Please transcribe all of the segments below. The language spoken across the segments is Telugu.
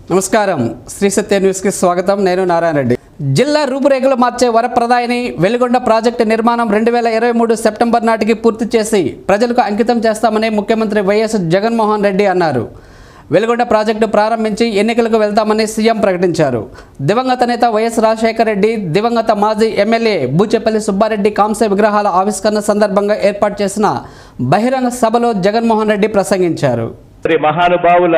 నమస్కారం శ్రీ సత్య న్యూస్కి స్వాగతం నేను నారాయణ రెడ్డి జిల్లా రూపురేఖలు మార్చే వరప్రదాయని వెలుగొండ ప్రాజెక్టు నిర్మాణం రెండు వేల ఇరవై మూడు సెప్టెంబర్ నాటికి పూర్తి చేసి ప్రజలకు అంకితం చేస్తామని ముఖ్యమంత్రి వైఎస్ జగన్మోహన్ రెడ్డి అన్నారు వెలుగొండ ప్రాజెక్టు ప్రారంభించి ఎన్నికలకు వెళ్తామని సీఎం ప్రకటించారు దివంగత నేత వైఎస్ రాజశేఖర రెడ్డి దివంగత మాజీ ఎమ్మెల్యే బూచెపల్లి సుబ్బారెడ్డి కాంస్య విగ్రహాల ఆవిష్కరణ సందర్భంగా ఏర్పాటు చేసిన బహిరంగ సభలో జగన్మోహన్ రెడ్డి ప్రసంగించారు మరి మహానుభావుల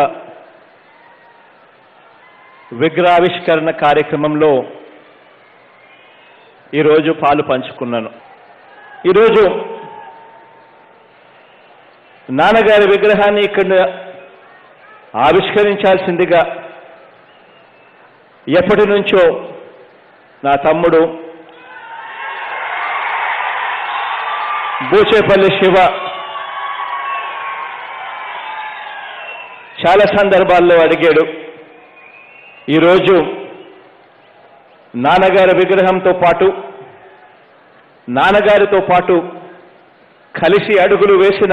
విగ్రహావిష్కరణ కార్యక్రమంలో ఈరోజు పాలు పంచుకున్నాను ఈరోజు నాన్నగారి విగ్రహాన్ని ఇక్కడ ఆవిష్కరించాల్సిందిగా ఎప్పటి నుంచో నా తమ్ముడు బూచేపల్లి శివ చాలా సందర్భాల్లో అడిగాడు ఈరోజు నాన్నగారి విగ్రహంతో పాటు నాన్నగారితో పాటు కలిసి అడుగులు వేసిన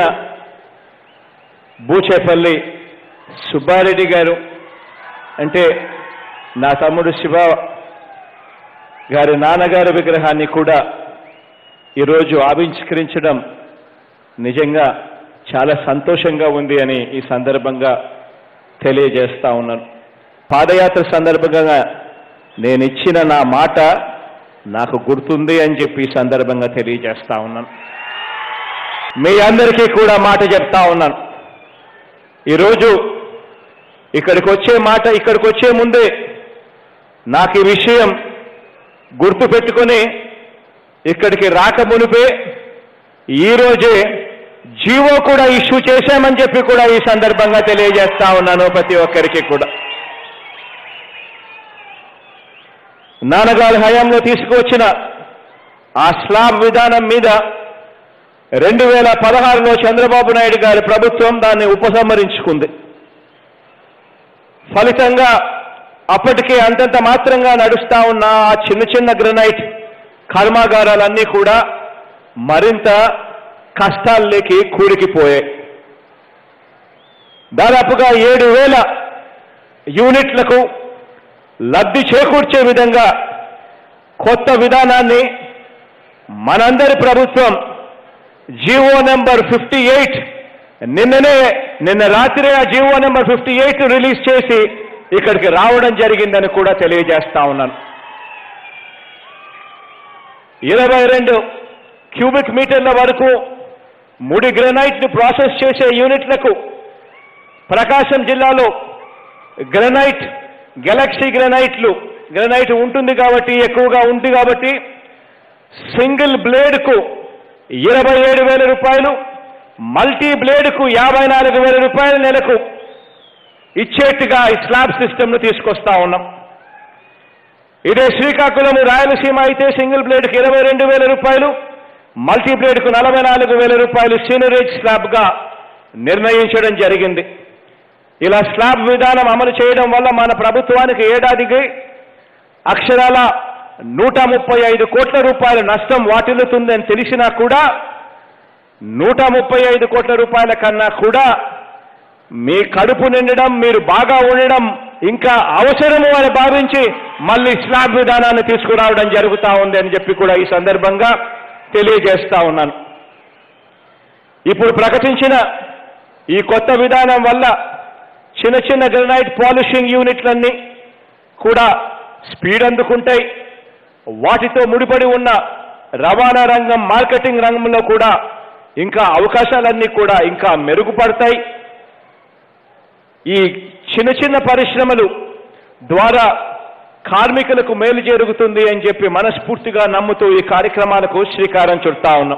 బూచేపల్లి సుబ్బారెడ్డి గారు అంటే నా తమ్ముడు శివ గారి నాన్నగారి విగ్రహాన్ని కూడా ఈరోజు ఆవిష్కరించడం నిజంగా చాలా సంతోషంగా ఉంది అని ఈ సందర్భంగా తెలియజేస్తా ఉన్నాను పాదయాత్ర సందర్భంగా నేను ఇచ్చిన నా మాట నాకు గుర్తుంది అని చెప్పి ఈ సందర్భంగా తెలియజేస్తా ఉన్నాను మీ అందరికీ కూడా మాట చెప్తా ఉన్నాను ఈరోజు ఇక్కడికి వచ్చే మాట ఇక్కడికి వచ్చే ముందే నాకు ఈ విషయం గుర్తు పెట్టుకొని ఇక్కడికి రాక మునిపే ఈరోజే జీవో కూడా ఇష్యూ చేశామని చెప్పి కూడా ఈ సందర్భంగా తెలియజేస్తా ఉన్నాను ప్రతి ఒక్కరికి కూడా నాన్నగారి హయాంలో తీసుకువచ్చిన ఆ స్లాబ్ విధానం మీద రెండు వేల పదహారులో చంద్రబాబు నాయుడు గారి ప్రభుత్వం దాన్ని ఉపసంహరించుకుంది ఫలితంగా అప్పటికే అంతంత మాత్రంగా నడుస్తా ఉన్న ఆ చిన్న చిన్న గ్రనైట్ కర్మాగారాలన్నీ కూడా మరింత కష్టాల్లోకి కూరికిపోయాయి దాదాపుగా ఏడు వేల యూనిట్లకు లబ్ధి చేకూర్చే విధంగా కొత్త విధానాన్ని మనందరి ప్రభుత్వం జీవో నెంబర్ ఫిఫ్టీ ఎయిట్ నిన్ననే నిన్న రాత్రి ఆ GO number fifty eight release చేసి ఇక్కడికి రావడం జరిగిందని కూడా తెలియజేస్తా ఉన్నాను ఇరవై రెండు క్యూబిక్ మీటర్ల వరకు ముడి గ్రనైట్ని ప్రాసెస్ చేసే యూనిట్లకు ప్రకాశం జిల్లాలో గ్రనైట్ గెలాక్సీ గ్రనైట్లు గ్రనైట్ ఉంటుంది కాబట్టి ఎక్కువగా ఉంది కాబట్టి సింగిల్ బ్లేడ్కు ఇరవై ఏడు వేల రూపాయలు మల్టీ బ్లేడ్కు యాభై నాలుగు వేల రూపాయల నెలకు ఇచ్చేట్టుగా ఈ స్లాబ్ సిస్టమ్ను తీసుకొస్తా ఉన్నాం ఇదే శ్రీకాకుళం రాయలసీమ అయితే సింగిల్ బ్లేడ్కి ఇరవై రెండు వేల రూపాయలు మల్టీ బ్లేడ్కు నలభై నాలుగు వేల రూపాయలు సీనరేజ్ స్లాబ్గా నిర్ణయించడం జరిగింది ఇలా స్లాబ్ విధానం అమలు చేయడం వల్ల మన ప్రభుత్వానికి ఏడాదికి అక్షరాల నూట ముప్పై ఐదు కోట్ల రూపాయల నష్టం వాటిల్లుతుందని తెలిసినా కూడా నూట ముప్పై ఐదు కోట్ల రూపాయల కన్నా కూడా మీ కడుపు నిండడం మీరు బాగా ఉండడం ఇంకా అవసరము అని భావించి మళ్ళీ స్లాబ్ విధానాన్ని తీసుకురావడం జరుగుతూ ఉంది అని చెప్పి కూడా ఈ సందర్భంగా తెలియజేస్తా ఉన్నాను ఇప్పుడు ప్రకటించిన ఈ కొత్త విధానం వల్ల చిన్న చిన్న గ్రనైట్ పాలిషింగ్ యూనిట్లన్నీ కూడా స్పీడ్ అందుకుంటాయి వాటితో ముడిపడి ఉన్న రవాణా రంగం మార్కెటింగ్ రంగంలో కూడా ఇంకా అవకాశాలన్నీ కూడా ఇంకా మెరుగుపడతాయి ఈ చిన్న చిన్న పరిశ్రమలు ద్వారా కార్మికులకు మేలు జరుగుతుంది అని చెప్పి మనస్ఫూర్తిగా నమ్ముతూ ఈ కార్యక్రమాలకు శ్రీకారం చుడతా ఉన్నాం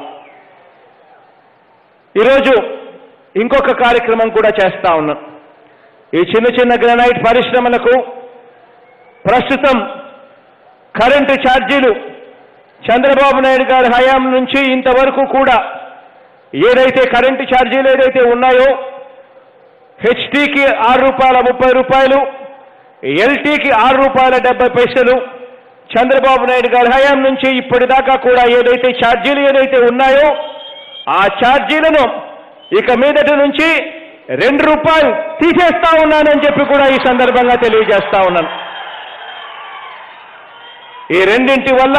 ఈరోజు ఇంకొక కార్యక్రమం కూడా చేస్తా ఉన్నాం ఈ చిన్న చిన్న గ్రనైట్ పరిశ్రమలకు ప్రస్తుతం కరెంటు ఛార్జీలు చంద్రబాబు నాయుడు గారి హయాం నుంచి ఇంతవరకు కూడా ఏదైతే కరెంటు ఛార్జీలు ఏదైతే ఉన్నాయో హెచ్టీకి ఆరు రూపాయల ముప్పై రూపాయలు ఎల్టీకి ఆరు రూపాయల డెబ్బై పైసలు చంద్రబాబు నాయుడు గారి హయాం నుంచి ఇప్పటిదాకా కూడా ఏదైతే ఛార్జీలు ఏదైతే ఉన్నాయో ఆ ఛార్జీలను ఇక మీదటి నుంచి రెండు రూపాయలు తీసేస్తా ఉన్నానని చెప్పి కూడా ఈ సందర్భంగా తెలియజేస్తా ఉన్నాను ఈ రెండింటి వల్ల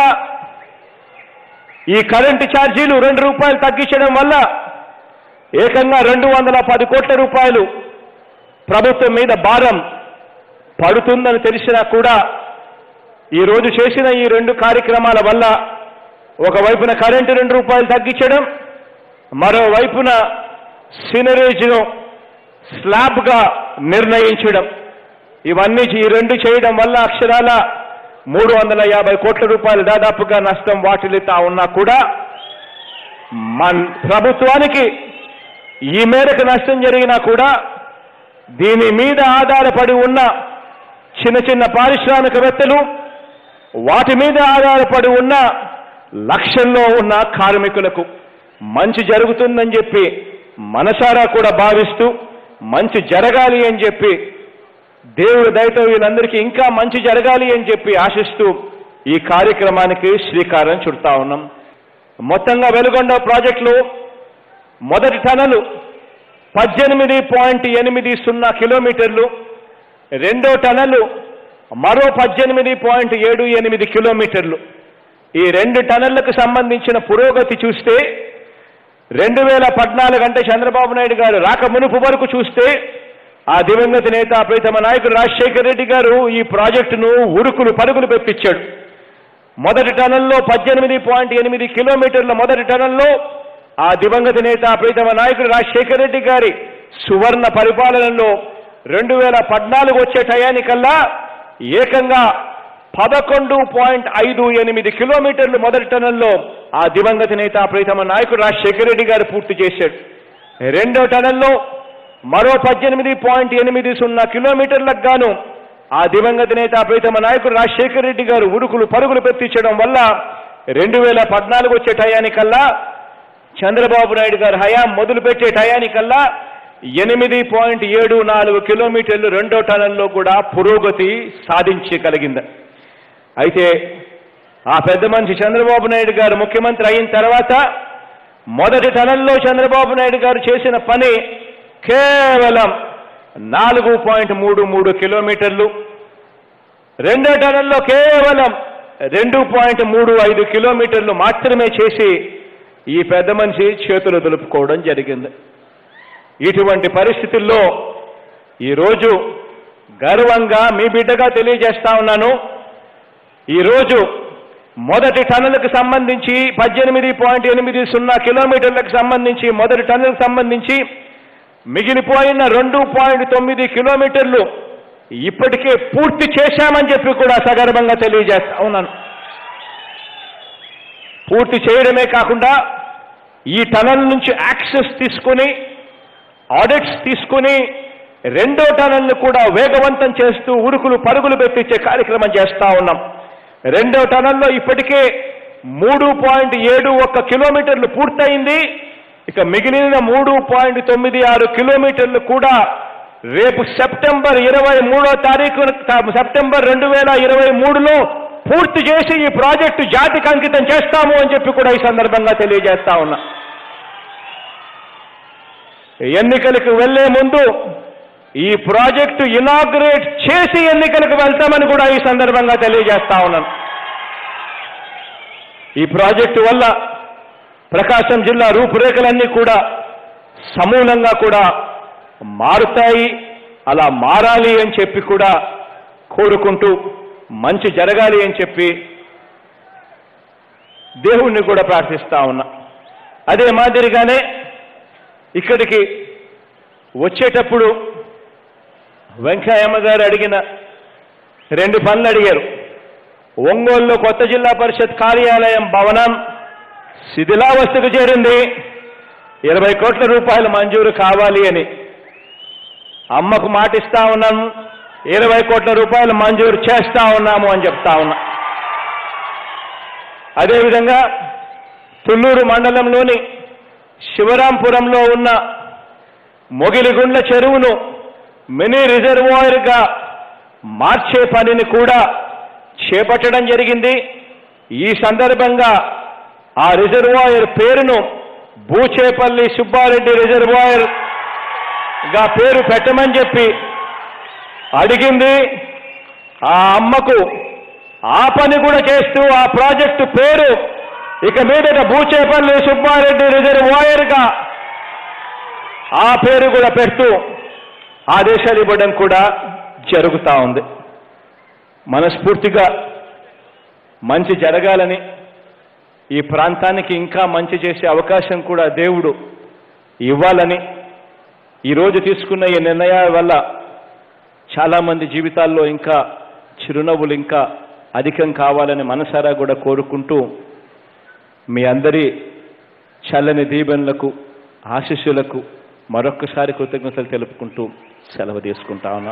ఈ కరెంటు ఛార్జీలు రెండు రూపాయలు తగ్గించడం వల్ల ఏకంగా రెండు వందల పది కోట్ల రూపాయలు ప్రభుత్వం మీద భారం పడుతుందని తెలిసినా కూడా ఈ రోజు చేసిన ఈ రెండు కార్యక్రమాల వల్ల ఒకవైపున కరెంటు రెండు రూపాయలు తగ్గించడం మరోవైపున సినరేజ్ను స్లాబ్గా నిర్ణయించడం ఇవన్నీ ఈ రెండు చేయడం వల్ల అక్షరాల మూడు వందల యాభై కోట్ల రూపాయలు దాదాపుగా నష్టం వాటిల్లుతా ఉన్నా కూడా మన ప్రభుత్వానికి ఈ మేరకు నష్టం జరిగినా కూడా దీని మీద ఆధారపడి ఉన్న చిన్న చిన్న పారిశ్రామికవేత్తలు వాటి మీద ఆధారపడి ఉన్న లక్ష్యంలో ఉన్న కార్మికులకు మంచి జరుగుతుందని చెప్పి మనసారా కూడా భావిస్తూ మంచి జరగాలి అని చెప్పి దేవుడి దయతో వీళ్ళందరికీ ఇంకా మంచి జరగాలి అని చెప్పి ఆశిస్తూ ఈ కార్యక్రమానికి శ్రీకారం చుడతా ఉన్నాం మొత్తంగా వెలుగొండ ప్రాజెక్టులో మొదటి టనలు పద్దెనిమిది పాయింట్ ఎనిమిది సున్నా కిలోమీటర్లు రెండో టనలు మరో పద్దెనిమిది పాయింట్ ఏడు ఎనిమిది కిలోమీటర్లు ఈ రెండు టనళ్లకు సంబంధించిన పురోగతి చూస్తే రెండు వేల పద్నాలుగు అంటే చంద్రబాబు నాయుడు గారు రాక మునుపు వరకు చూస్తే ఆ దివంగత నేత ప్రీతమ నాయకుడు రాజశేఖర రెడ్డి గారు ఈ ప్రాజెక్టును ఉరుకులు పరుగులు పెప్పించాడు మొదటి టనల్లో పద్దెనిమిది పాయింట్ ఎనిమిది కిలోమీటర్ల మొదటి టనల్లో ఆ దివంగత నేత ప్రీతమ నాయకుడు రాజశేఖర రెడ్డి గారి సువర్ణ పరిపాలనలో రెండు వేల పద్నాలుగు వచ్చే టయానికల్లా ఏకంగా పదకొండు పాయింట్ ఐదు ఎనిమిది కిలోమీటర్లు మొదటి టనల్లో ఆ దివంగత నేత ప్రీతమ నాయకుడు రాజశేఖర రెడ్డి గారు పూర్తి చేశాడు రెండో టనల్లో మరో పద్దెనిమిది పాయింట్ ఎనిమిది సున్నా కిలోమీటర్లకు గాను ఆ దివంగత నేత ప్రీతమ నాయకుడు రాజశేఖర రెడ్డి గారు ఉరుకులు పరుగులు పెట్టించడం వల్ల రెండు వేల పద్నాలుగు వచ్చే టయానికల్లా చంద్రబాబు నాయుడు గారు హయాం మొదలుపెట్టే టయానికల్లా ఎనిమిది పాయింట్ ఏడు నాలుగు కిలోమీటర్లు రెండో టనల్లో కూడా పురోగతి సాధించగలిగింది అయితే ఆ పెద్ద మనిషి చంద్రబాబు నాయుడు గారు ముఖ్యమంత్రి అయిన తర్వాత మొదటి టనల్లో చంద్రబాబు నాయుడు గారు చేసిన పని కేవలం నాలుగు పాయింట్ మూడు మూడు కిలోమీటర్లు రెండో టనల్లో కేవలం రెండు పాయింట్ మూడు ఐదు కిలోమీటర్లు మాత్రమే చేసి ఈ పెద్ద మనిషి చేతులు దులుపుకోవడం జరిగింది ఇటువంటి పరిస్థితుల్లో ఈరోజు గర్వంగా మీ బిడ్డగా తెలియజేస్తా ఉన్నాను ఈరోజు మొదటి టన్నులకు సంబంధించి పద్దెనిమిది పాయింట్ ఎనిమిది సున్నా కిలోమీటర్లకు సంబంధించి మొదటి టన్నులకు సంబంధించి మిగిలిపోయిన రెండు పాయింట్ తొమ్మిది కిలోమీటర్లు ఇప్పటికే పూర్తి చేశామని చెప్పి కూడా సగర్భంగా తెలియజేస్తా ఉన్నాను పూర్తి చేయడమే కాకుండా ఈ టనల్ నుంచి యాక్సెస్ తీసుకుని ఆడిట్స్ తీసుకుని రెండో టనల్ను కూడా వేగవంతం చేస్తూ ఉరుకులు పరుగులు పెట్టించే కార్యక్రమం చేస్తా ఉన్నాం రెండో టనల్లో ఇప్పటికే మూడు పాయింట్ ఏడు ఒక్క కిలోమీటర్లు పూర్తయింది ఇక మిగిలిన మూడు పాయింట్ తొమ్మిది ఆరు కిలోమీటర్లు కూడా రేపు సెప్టెంబర్ ఇరవై మూడో తారీఖు సెప్టెంబర్ రెండు వేల ఇరవై మూడులో పూర్తి చేసి ఈ ప్రాజెక్టు జాతికి అంకితం చేస్తాము అని చెప్పి కూడా ఈ సందర్భంగా తెలియజేస్తా ఉన్నా ఎన్నికలకు వెళ్లే ముందు ఈ ప్రాజెక్టు ఇనాగ్రేట్ చేసి ఎన్నికలకు వెళ్తామని కూడా ఈ సందర్భంగా తెలియజేస్తా ఉన్నాను ఈ ప్రాజెక్టు వల్ల ప్రకాశం జిల్లా రూపురేఖలన్నీ కూడా సమూలంగా కూడా మారుతాయి అలా మారాలి అని చెప్పి కూడా కోరుకుంటూ మంచి జరగాలి అని చెప్పి దేవుణ్ణి కూడా ప్రార్థిస్తా ఉన్నా అదే మాదిరిగానే ఇక్కడికి వచ్చేటప్పుడు వెంకయ్యమ్మ గారు అడిగిన రెండు పనులు అడిగారు ఒంగోలులో కొత్త జిల్లా పరిషత్ కార్యాలయం భవనం శిథిలావస్థకు చేరింది ఇరవై కోట్ల రూపాయలు మంజూరు కావాలి అని అమ్మకు మాటిస్తా ఉన్నాను ఇరవై కోట్ల రూపాయలు మంజూరు చేస్తా ఉన్నాము అని చెప్తా ఉన్నా అదేవిధంగా తుళ్ళూరు మండలంలోని శివరాంపురంలో ఉన్న మొగిలిగుండ్ల చెరువును మినీ రిజర్వాయర్గా మార్చే పనిని కూడా చేపట్టడం జరిగింది ఈ సందర్భంగా ఆ రిజర్వాయర్ పేరును బూచేపల్లి సుబ్బారెడ్డి రిజర్వాయర్ గా పేరు పెట్టమని చెప్పి అడిగింది ఆ అమ్మకు ఆ పని కూడా చేస్తూ ఆ ప్రాజెక్టు పేరు ఇక మీదట బూచేపల్లి సుబ్బారెడ్డి రిజర్వాయర్గా ఆ పేరు కూడా పెడుతూ ఆదేశాలు ఇవ్వడం కూడా జరుగుతూ ఉంది మనస్ఫూర్తిగా మంచి జరగాలని ఈ ప్రాంతానికి ఇంకా మంచి చేసే అవకాశం కూడా దేవుడు ఇవ్వాలని ఈరోజు తీసుకున్న ఈ నిర్ణయాల వల్ల చాలామంది జీవితాల్లో ఇంకా చిరునవ్వులు ఇంకా అధికం కావాలని మనసారా కూడా కోరుకుంటూ మీ అందరి చల్లని దీవెనలకు ఆశీస్సులకు మరొక్కసారి కృతజ్ఞతలు తెలుపుకుంటూ సెలవు తీసుకుంటా ఉన్నా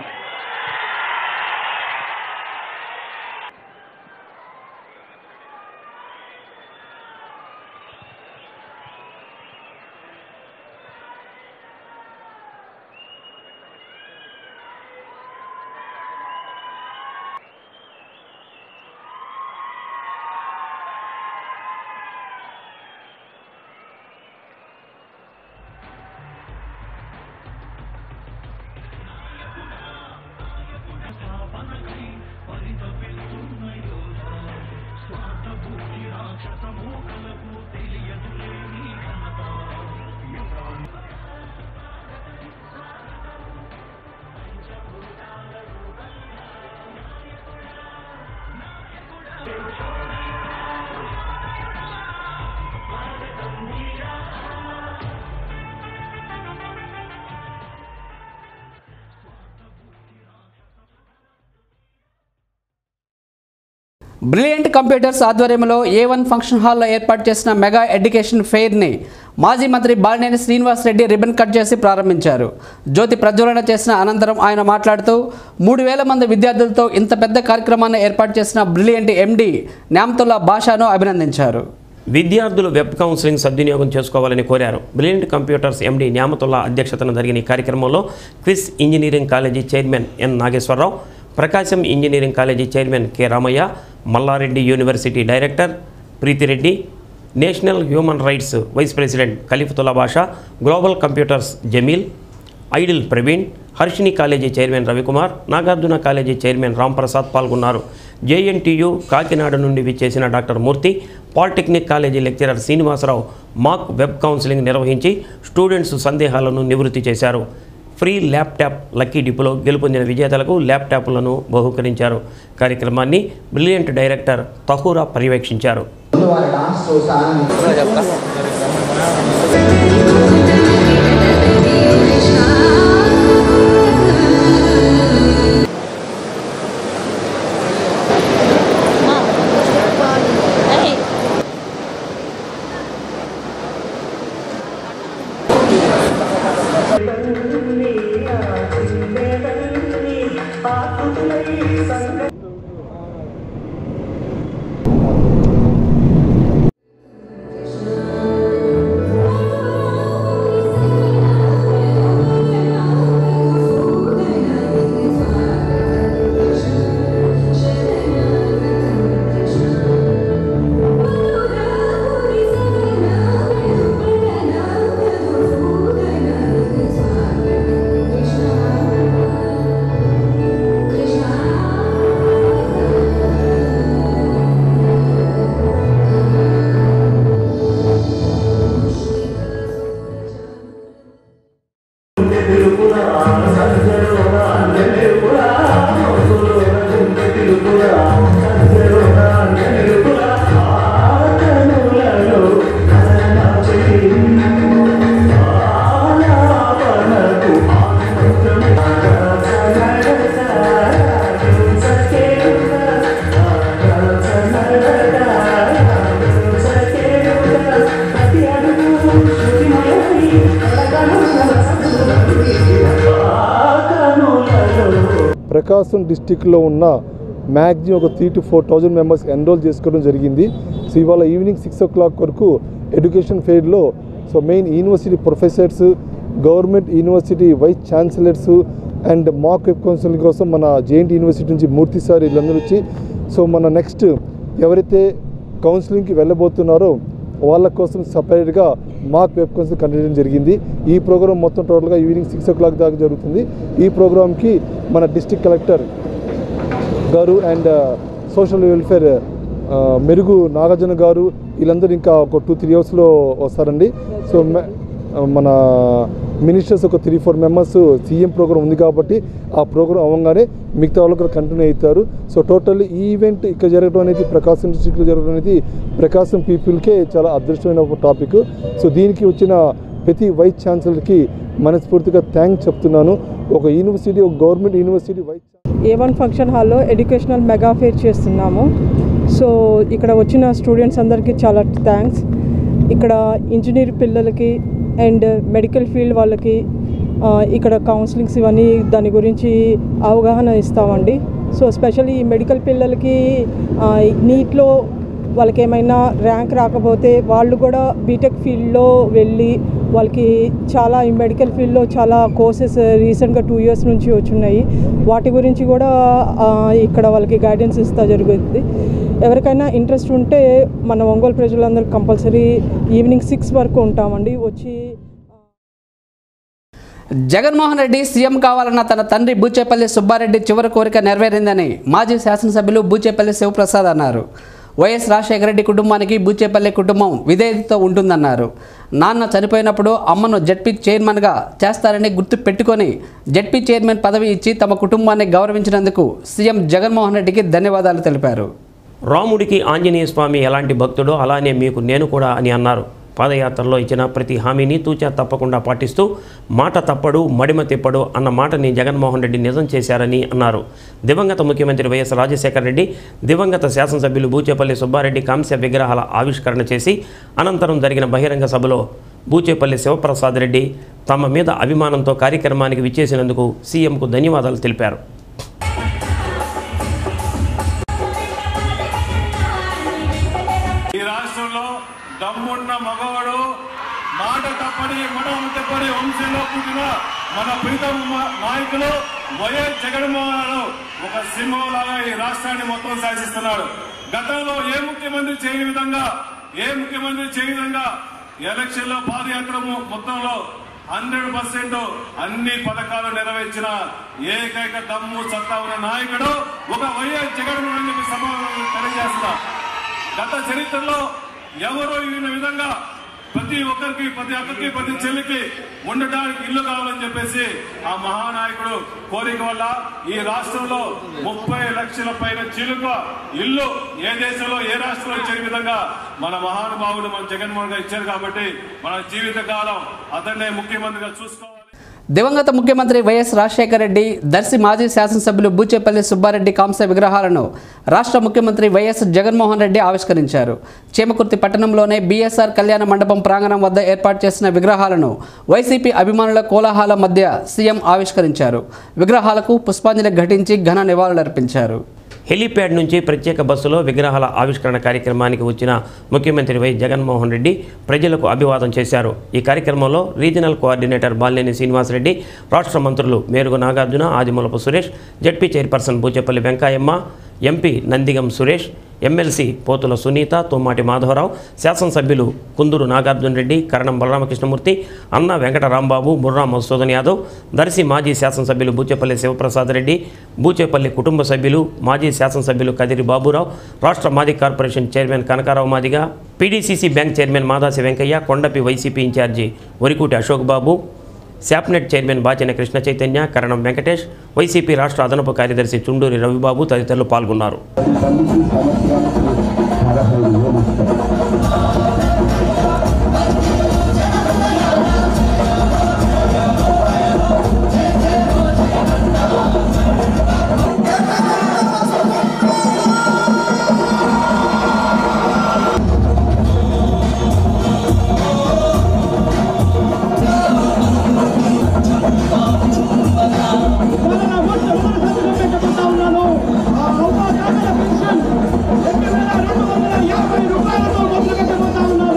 బ్రిలియంట్ కంప్యూటర్స్ ఆధ్వర్యంలో ఏ వన్ ఫంక్షన్ హాల్లో ఏర్పాటు చేసిన మెగా ఎడ్యుకేషన్ ఫెయిర్ని మాజీ మంత్రి బాలినేని శ్రీనివాస్ రెడ్డి రిబన్ కట్ చేసి ప్రారంభించారు జ్యోతి ప్రజ్వలన చేసిన అనంతరం ఆయన మాట్లాడుతూ మూడు వేల మంది విద్యార్థులతో ఇంత పెద్ద కార్యక్రమాన్ని ఏర్పాటు చేసిన బ్రిలియంట్ ఎండి న్యామతుల్లా భాషను అభినందించారు విద్యార్థులు వెబ్ కౌన్సిలింగ్ సద్వినియోగం చేసుకోవాలని కోరారు బ్రిలియంట్ కంప్యూటర్స్ ఎండి న్యామతుల్లా అధ్యక్షతన జరిగిన ఈ కార్యక్రమంలో QIS engineering college chairman N Nageswara Rao Prakasam engineering college chairman K Ramaiah Malla Reddy university director Preethi Reddy national human rights vice president Khalifatullah Basha global computers Jameel ideal Praveen Harshini college chairman Ravikumar Nagarjuna college chairman Ramprasad పాల్గొన్నారు జేఎన్టీయు కాకినాడ నుండి విచ్చేసిన doctor Murthy polytechnic college lecturer Srinivasa Rao mock web counselling నిర్వహించి స్టూడెంట్స్ సందేహాలను నివృత్తి చేశారు ఫ్రీ ల్యాప్టాప్ లక్కీ డిపోలో గెలుపొందిన విజేతలకు ల్యాప్టాప్లను బహుకరించారు కార్యక్రమాన్ని బ్రిలియంట్ డైరెక్టర్ తహూరా పర్యవేక్షించారు ముందు వారి డాన్స్ చూసి ఆనందించారు ప్రకాశం డిస్టిక్లో ఉన్న మ్యాక్సిమం ఒక three to four thousand members enrol చేసుకోవడం జరిగింది సో ఇవాళ ఈవినింగ్ సిక్స్ ఓ క్లాక్ వరకు ఎడ్యుకేషన్ ఫెయిర్లో so main university professors government university vice chancellors and mock web counselling కోసం మన జేఎన్టీ యూనివర్సిటీ నుంచి మూర్తి సార్ వీళ్ళందరూ వచ్చి సో మన నెక్స్ట్ ఎవరైతే కౌన్సిలింగ్కి వెళ్ళబోతున్నారో వాళ్ళ కోసం సపరేట్గా మాక్ వెబ్ కౌన్సిల్ కండక్ట్ చేయడం జరిగింది ఈ ప్రోగ్రామ్ మొత్తం టోటల్గా ఈవినింగ్ సిక్స్ ఓ క్లాక్ దాకా జరుగుతుంది ఈ ప్రోగ్రామ్కి మన డిస్టిక్ కలెక్టర్ గారు అండ్ సోషల్ వెల్ఫేర్ ఆ, మెరుగు నాగార్జున గారు వీళ్ళందరూ ఇంకా ఒక టూ త్రీ అవర్స్లో వస్తారండి సో మ- మన మినిస్టర్స్ ఒక three four members CM program ఉంది కాబట్టి ఆ ప్రోగ్రామ్ అవ్వగానే మిగతా వాళ్ళు కూడా కంటిన్యూ అవుతారు సో టోటల్ ఈ ఈవెంట్ ఇక్కడ జరగడం అనేది ప్రకాశం డిస్టిక్లో జరగడం అనేది ప్రకాశం పీపుల్కే చాలా అదృష్టమైన ఒక టాపిక్ సో దీనికి వచ్చిన ప్రతి వైస్ ఛాన్సలర్కి మనస్ఫూర్తిగా థ్యాంక్స్ చెప్తున్నాను ఒక యూనివర్సిటీ ఒక government university vice a one function హాల్లో ఎడ్యుకేషనల్ మెగా ఫేర్ చేస్తున్నాము సో ఇక్కడ వచ్చిన స్టూడెంట్స్ అందరికీ చాలా థ్యాంక్స్ ఇక్కడ ఇంజనీర్ పిల్లలకి అండ్ మెడికల్ ఫీల్డ్ వాళ్ళకి ఆ, ఇక్కడ కౌన్సిలింగ్స్ ఇవన్నీ దాని గురించి అవగాహన ఇస్తామండి సో స్పెషల్లీ ఈ మెడికల్ పిల్లలకి ఆ, నీట్లో వాళ్ళకి ఏమైనా ర్యాంక్ రాకపోతే వాళ్ళు కూడా బీటెక్ ఫీల్డ్లో వెళ్ళి వాళ్ళకి చాలా ఈ మెడికల్ ఫీల్డ్లో చాలా కోర్సెస్ రీసెంట్గా టూ ఇయర్స్ నుంచి వచ్చున్నాయి వాటి గురించి కూడా ఆ, ఇక్కడ వాళ్ళకి గైడెన్స్ ఇస్తా జరుగుతుంది ఎవరికైనా ఇంట్రెస్ట్ ఉంటే మన ఒంగోలు ప్రజలందరూ కంపల్సరీ ఈవినింగ్ సిక్స్ వరకు ఉంటామండి వచ్చి జగన్మోహన్ రెడ్డి సీఎం కావాలన్న తన తండ్రి బూచేపల్లి సుబ్బారెడ్డి చివరి కోరిక నెరవేరిందని మాజీ శాసనసభ్యులు బూచేపల్లి శివప్రసాద్ అన్నారు వైఎస్ రాజశేఖర రెడ్డి కుటుంబానికి బూచేపల్లి కుటుంబం విధేయతతో ఉంటుందన్నారు నాన్న చనిపోయినప్పుడు అమ్మను జడ్పీ చైర్మన్గా చేస్తారని గుర్తు పెట్టుకొని జడ్పీ చైర్మన్ పదవి ఇచ్చి తమ కుటుంబాన్ని గౌరవించినందుకు సీఎం జగన్మోహన్ రెడ్డికి ధన్యవాదాలు తెలిపారు రాముడికి ఆంజనేయ స్వామి ఎలాంటి భక్తుడో అలానే మీకు నేను కూడా అని అన్నారు పాదయాత్రలో ఇచ్చిన ప్రతి హామీని తూచా తప్పకుండా పాటిస్తూ మాట తప్పడు మడిమ తిప్పడు అన్న మాటని జగన్మోహన్ రెడ్డి నిజం చేశారని అన్నారు దివంగత ముఖ్యమంత్రి వైఎస్ రాజశేఖర రెడ్డి దివంగత శాసనసభ్యులు బూచేపల్లి సుబ్బారెడ్డి కాంస్య విగ్రహాల ఆవిష్కరణ చేసి అనంతరం జరిగిన బహిరంగ సభలో బూచేపల్లి శివప్రసాద్ రెడ్డి తమ మీద అభిమానంతో కార్యక్రమానికి విచ్చేసినందుకు సీఎంకు ధన్యవాదాలు తెలిపారు ఈ రాష్ట్రంలో దమ్మున్న మగవాడు మాట తప్పని మనం తప్పని వంశంలో పుట్టిన మన ప్రీతం మా- నాయకులు వైఎస్ జగన్మోహన్ రావు ఒక సింహం లాగా ఈ రాష్ట్రాన్ని మొత్తం శాసిస్తున్నాడు గతంలో ఏ ముఖ్యమంత్రి చేయని విధంగా ఏ ముఖ్యమంత్రి చేయని విధంగా ఎలక్షన్ లో పాదయాత్ర మొ- మొత్తంలో హండ్రెడ్ పర్సెంట్ అన్ని పథకాలు నెరవేర్చిన ఏకైక దమ్ము సత్తా ఉన్న నాయకుడు ఒక వైఎస్ జగన్మోహన్ అని చెప్పి సభ తెలియజేస్తున్నా గత చరిత్రలో ఎవరో ఈ విధంగా ప్రతి ఒక్కరికి ప్రతి అక్కకి ప్రతి చెల్లికి ఉండడానికి ఇల్లు కావాలని చెప్పేసి ఆ మహానాయకుడు కోరిక వల్ల ఈ రాష్ట్రంలో ముప్పై లక్షల పైన చిలుక ఇల్లు ఏ దేశంలో ఏ రాష్ట్రంలో ఇచ్చే విధంగా మన మహానుభావుడు మన జగన్మోహన్ గారు ఇచ్చారు కాబట్టి మన జీవిత కాలం అతన్నే ముఖ్యమంత్రిగా చూసుకోవాలి దివంగత ముఖ్యమంత్రి వైఎస్ రాజశేఖర రెడ్డి దర్శి మాజీ శాసనసభ్యులు బూచేపల్లి సుబ్బారెడ్డి కాంస్య విగ్రహాలను రాష్ట్ర ముఖ్యమంత్రి వైఎస్ జగన్మోహన్ రెడ్డి ఆవిష్కరించారు చీమకుర్తి పట్టణంలోనే బీఎస్ఆర్ కళ్యాణ మండపం ప్రాంగణం వద్ద ఏర్పాటు చేసిన విగ్రహాలను వైసీపీ అభిమానుల కోలాహల మధ్య సీఎం ఆవిష్కరించారు విగ్రహాలకు పుష్పాంజలి ఘటించి ఘన నివాళులర్పించారు హెలీప్యాడ్ నుంచి ప్రత్యేక బస్సులో విగ్రహాల ఆవిష్కరణ కార్యక్రమానికి వచ్చిన ముఖ్యమంత్రి వై జగన్మోహన్ రెడ్డి ప్రజలకు అభివాదం చేశారు ఈ కార్యక్రమంలో రీజనల్ కోఆర్డినేటర్ బాలినేని శ్రీనివాసరెడ్డి రాష్ట్ర మంత్రులు Merugu Nagarjuna Adimulapu Suresh ZP chairperson Buchepalli Venkayamma MP Nandigam Suresh MLC Pothula Sunitha Tomati Madhava Rao శాసనసభ్యులు కుందూరు నాగార్జున రెడ్డి కరణం బలరామకృష్ణమూర్తి అన్న వెంకటరాంబాబు బుర్రా మధుసూదన్ యాదవ్ దర్శి మాజీ శాసనసభ్యులు బూచేపల్లి శివప్రసాద్ రెడ్డి బూచేపల్లి కుటుంబ సభ్యులు మాజీ శాసనసభ్యులు కదిరి బాబురావు రాష్ట్ర మాజీ corporation chairman Kanakarao Madiga PDCC bank chairman Madasi Venkaiah Kondapi YCP in-charge Varikuti Ashok Babu SAPNET chairman Bachina Krishna Chaitanya Karanam Venkatesh YCP రాష్ట్ర అదనపు కార్యదర్శి చుండూరి రవిబాబు తదితరులు పాల్గొన్నారు యాభై రూపాయలతో మొదలు పెట్టబోతా ఉన్నాను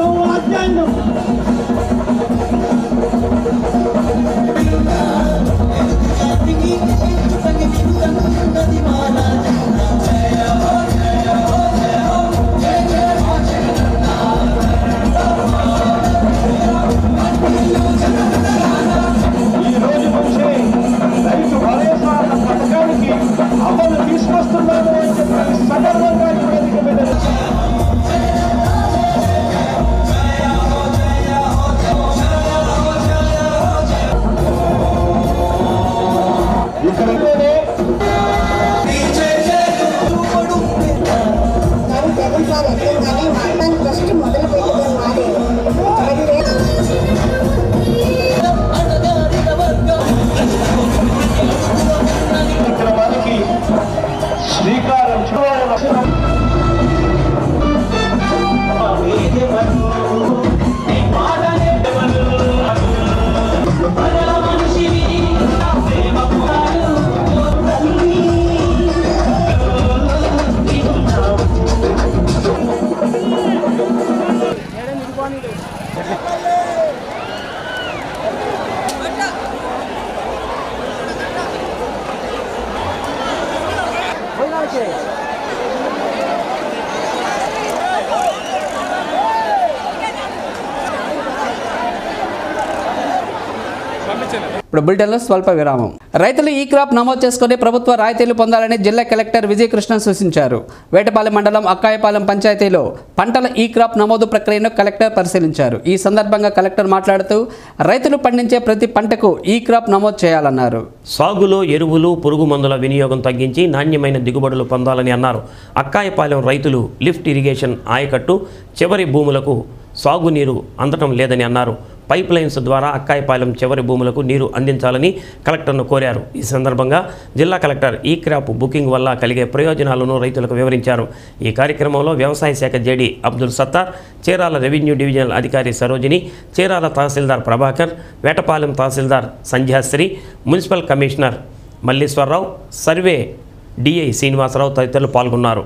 ఇప్పుడు బులెటిన్లో స్వల్ప విరామం రైతులు ఈ క్రాప్ నమోదు చేసుకుని ప్రభుత్వ రాయితీలు పొందాలని జిల్లా కలెక్టర్ విజయకృష్ణ సూచించారు వేటపాలెం మండలం అక్కాయపాలెం పంచాయతీలో పంటల ఈ క్రాప్ నమోదు ప్రక్రియను కలెక్టర్ పరిశీలించారు ఈ సందర్భంగా కలెక్టర్ మాట్లాడుతూ రైతులు పండించే ప్రతి పంటకు ఈ క్రాప్ నమోదు చేయాలన్నారు సాగులో ఎరువులు పురుగు మందుల వినియోగం తగ్గించి నాణ్యమైన దిగుబడులు పొందాలని అన్నారు అక్కాయపాలెం రైతులు లిఫ్ట్ ఇరిగేషన్ ఆయకట్టు చివరి భూములకు సాగునీరు అందటం లేదని అన్నారు పైప్ లైన్స్ ద్వారా అక్కాయపాలెం చివరి భూములకు నీరు అందించాలని కలెక్టర్ను కోరారు ఈ సందర్భంగా జిల్లా కలెక్టర్ ఈ క్రాప్ బుకింగ్ వల్ల కలిగే ప్రయోజనాలను రైతులకు వివరించారు ఈ కార్యక్రమంలో వ్యవసాయ శాఖ JD Abdul Sattar Chirala revenue divisional అధికారి Sarojini Chirala tahsildar Prabhakar Vetapalem tahsildar Sandhyasri municipal commissioner Malleswara Rao survey DI Srinivasa Rao తదితరులు పాల్గొన్నారు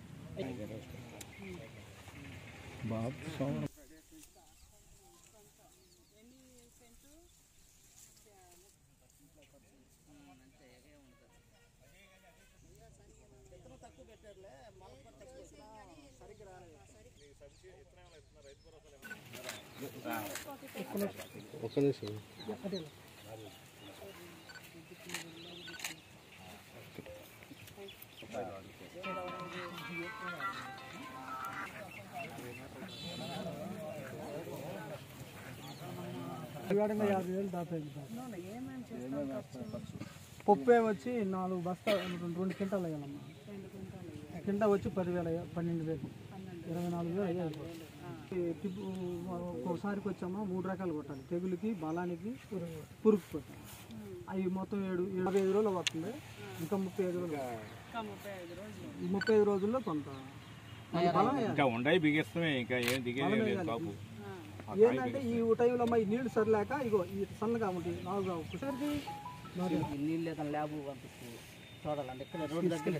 పప్పే వచ్చి నాలుగు బస్తా రెండు రెండు క్వింటాలు అయ్యాలమ్మా కింద వచ్చి పదివేల అయ్యా- పన్నెండు వేలు ఇరవై నాలుగు వేలు అయ్యాయి ఈ టిప్పు ఒకసారికి వచ్చామా మూడు రకాలు కొట్టాలి తెగులుకి బలానికి పురుగు కొట్టాలి అవి మొత్తం ఏడు యాభై ఐదు రోజులు వస్తుంది ఇంకా ముప్పై ఐదు రోజులు ఈ ముప్పై ఐదు రోజుల్లో కొంత మన బలం వేయాలి. ఇంకా ఉండయి బిగిస్తామే ఇంకా ఏం దిగేది లేదు కాపు ఏంటంటే ఈ టైంలో అమ్మా ఈ నీళ్లు సరిలేక ఇగో ఈ సన్నగా ఉంటుంది నాలుగు ఒకసారికి నీళ్ళు ఏదైనా ల్యాబ్ పంపిస్తుంది చూడాలంటే ఇక్కడ రోడ్డు దగ్గర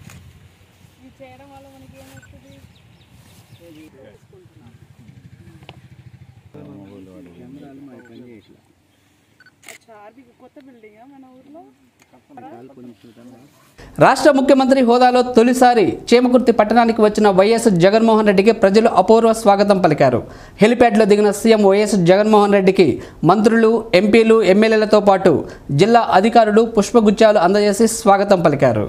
రాష్ట్ర ముఖ్యమంత్రి హోదాలో తొలిసారి చేమకుర్తి పట్టణానికి వచ్చిన వైఎస్ జగన్మోహన్ రెడ్డికి ప్రజలు అపూర్వ స్వాగతం పలికారు హెలిప్యాడ్లో దిగిన సీఎం వైఎస్ జగన్మోహన్ రెడ్డికి మంత్రులు ఎంపీలు ఎమ్మెల్యేలతో పాటు జిల్లా అధికారులు పుష్పగుచ్చాలు అందజేసి స్వాగతం పలికారు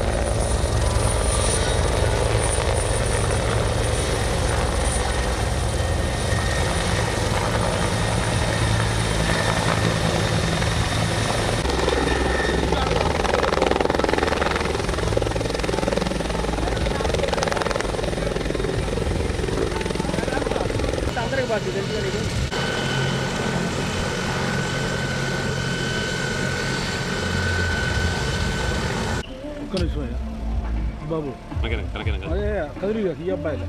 ఒక్క నిమిషం అయ్యా. బాబు అదే కదిరి ఈ అబ్బాయిలే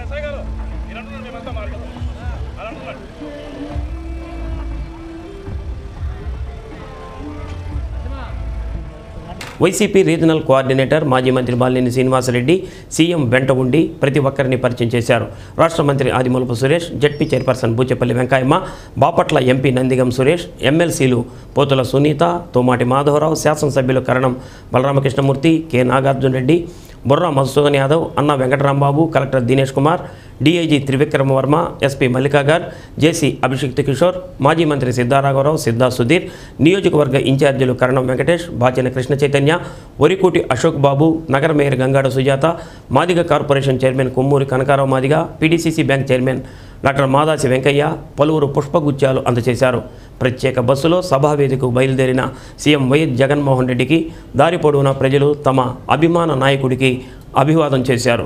వైసీపీ రీజనల్ కోఆర్డినేటర్ మాజీ మంత్రి బాలినేని శ్రీనివాసరెడ్డి సీఎం వెంట ఉండి ప్రతి ఒక్కరిని పరిచయం చేశారు రాష్ట్ర మంత్రి Adimulapu Suresh ZP chairperson Buchepalli Venkayamma Bapatla MP Nandigam Suresh ఎమ్మెల్సీలు పోతుల సునీత తోమాటి మాధవరావు శాసనసభ్యులు Karanam Balaramakrishnamurthy K Nagarjuna Reddy Burra Madhusudan Yadav Anna Venkata Rambabu collector Dinesh Kumar DIG Trivikrama Varma SP Malika Garg JC Abhishikt Kishore మాజీ మంత్రి సిద్ధారాఘవరావు సిద్ధా సుధీర్ నియోజకవర్గ ఇన్ఛార్జీలు కరణం వెంకటేష్ బాచిన కృష్ణ చైతన్య వరికోటి అశోక్ బాబు నగర mayor Gangada Sujatha Madiga corporation chairman Kommuri Kanakarao Madiga PDCC bank chairman doctor Madasi Venkaiah పలువురు పుష్పగుచ్చాలు అందజేశారు ప్రత్యేక బస్సులో సభావేదికకు బయలుదేరిన సీఎం వైఎస్ జగన్మోహన్ రెడ్డికి దారి పొడవునా ప్రజలు తమ అభిమాన నాయకుడికి అభివాదం చేశారు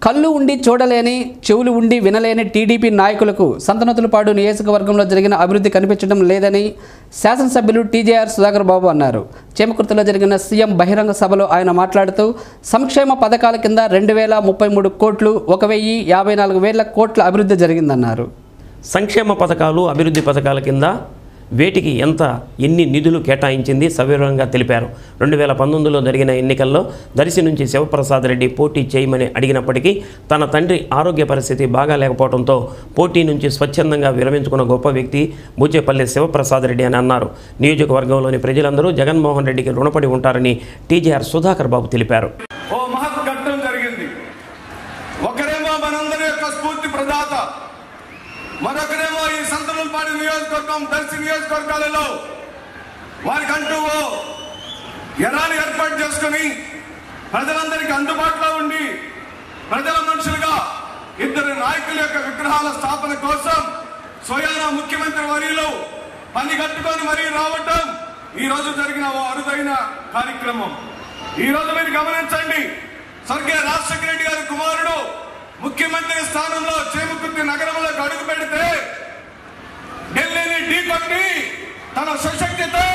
కళ్ళు ఉండి చూడలేని చెవులు ఉండి వినలేని టీడీపీ నాయకులకు సంతనతులపాడు నియోజకవర్గంలో జరిగిన అభివృద్ధి కనిపించడం లేదని శాసనసభ్యులు టీజేఆర్ సుధాకర్ బాబు అన్నారు చేమకుర్తిలో జరిగిన సీఎం బహిరంగ సభలో ఆయన మాట్లాడుతూ సంక్షేమ పథకాల కింద రెండు వేల ముప్పై మూడు కోట్లు ఒక వెయ్యి యాభై నాలుగు వేల కోట్ల అభివృద్ధి జరిగిందన్నారు సంక్షేమ పథకాలు అభివృద్ధి పథకాల కింద వేటికి ఎంత ఎన్ని నిధులు కేటాయించింది సవివరంగా తెలిపారు రెండు వేల పంతొమ్మిదిలో జరిగిన ఎన్నికల్లో దర్శి నుంచి శివప్రసాద్ రెడ్డి పోటీ చేయమని అడిగినప్పటికీ తన తండ్రి ఆరోగ్య పరిస్థితి బాగా లేకపోవడంతో పోటీ నుంచి స్వచ్ఛందంగా విరమించుకున్న గొప్ప వ్యక్తి బూచేపల్లి శివప్రసాద్ రెడ్డి అని అన్నారు నియోజకవర్గంలోని ప్రజలందరూ జగన్మోహన్ రెడ్డికి రుణపడి ఉంటారని టీజీఆర్ సుధాకర్ బాబు తెలిపారు ఓ మహత్ఘట్టం జరిగింది ఒకరేమో మనందరి యొక్క స్ఫూర్తి ప్రదాత మరొకరేమో ఈ సంతనంపాడి నియోజకవర్గం దర్శి నియోజకవర్గాలలో వారికంటూ ఓ ఎరాని ఏర్పాటు చేసుకుని ప్రజలందరికీ అందుబాటులో ఉండి ప్రజల మనుషులుగా ఇద్దరు నాయకుల యొక్క విగ్రహాల స్థాపన కోసం స్వయాన ముఖ్యమంత్రి వర్యులు పని కట్టుకొని మరీ రావటం ఈ రోజు జరిగిన ఓ అరుదైన కార్యక్రమం ఈ రోజు మీరు గమనించండి స్వర్గీయ రాజశేఖర రెడ్డి గారి కుమారుడు ముఖ్యమంత్రి స్థానంలో చేమకుర్తి నగరంలోకి అడుగు పెడితే ఢిల్లీని ఢీకొట్టి తన సుశక్తితో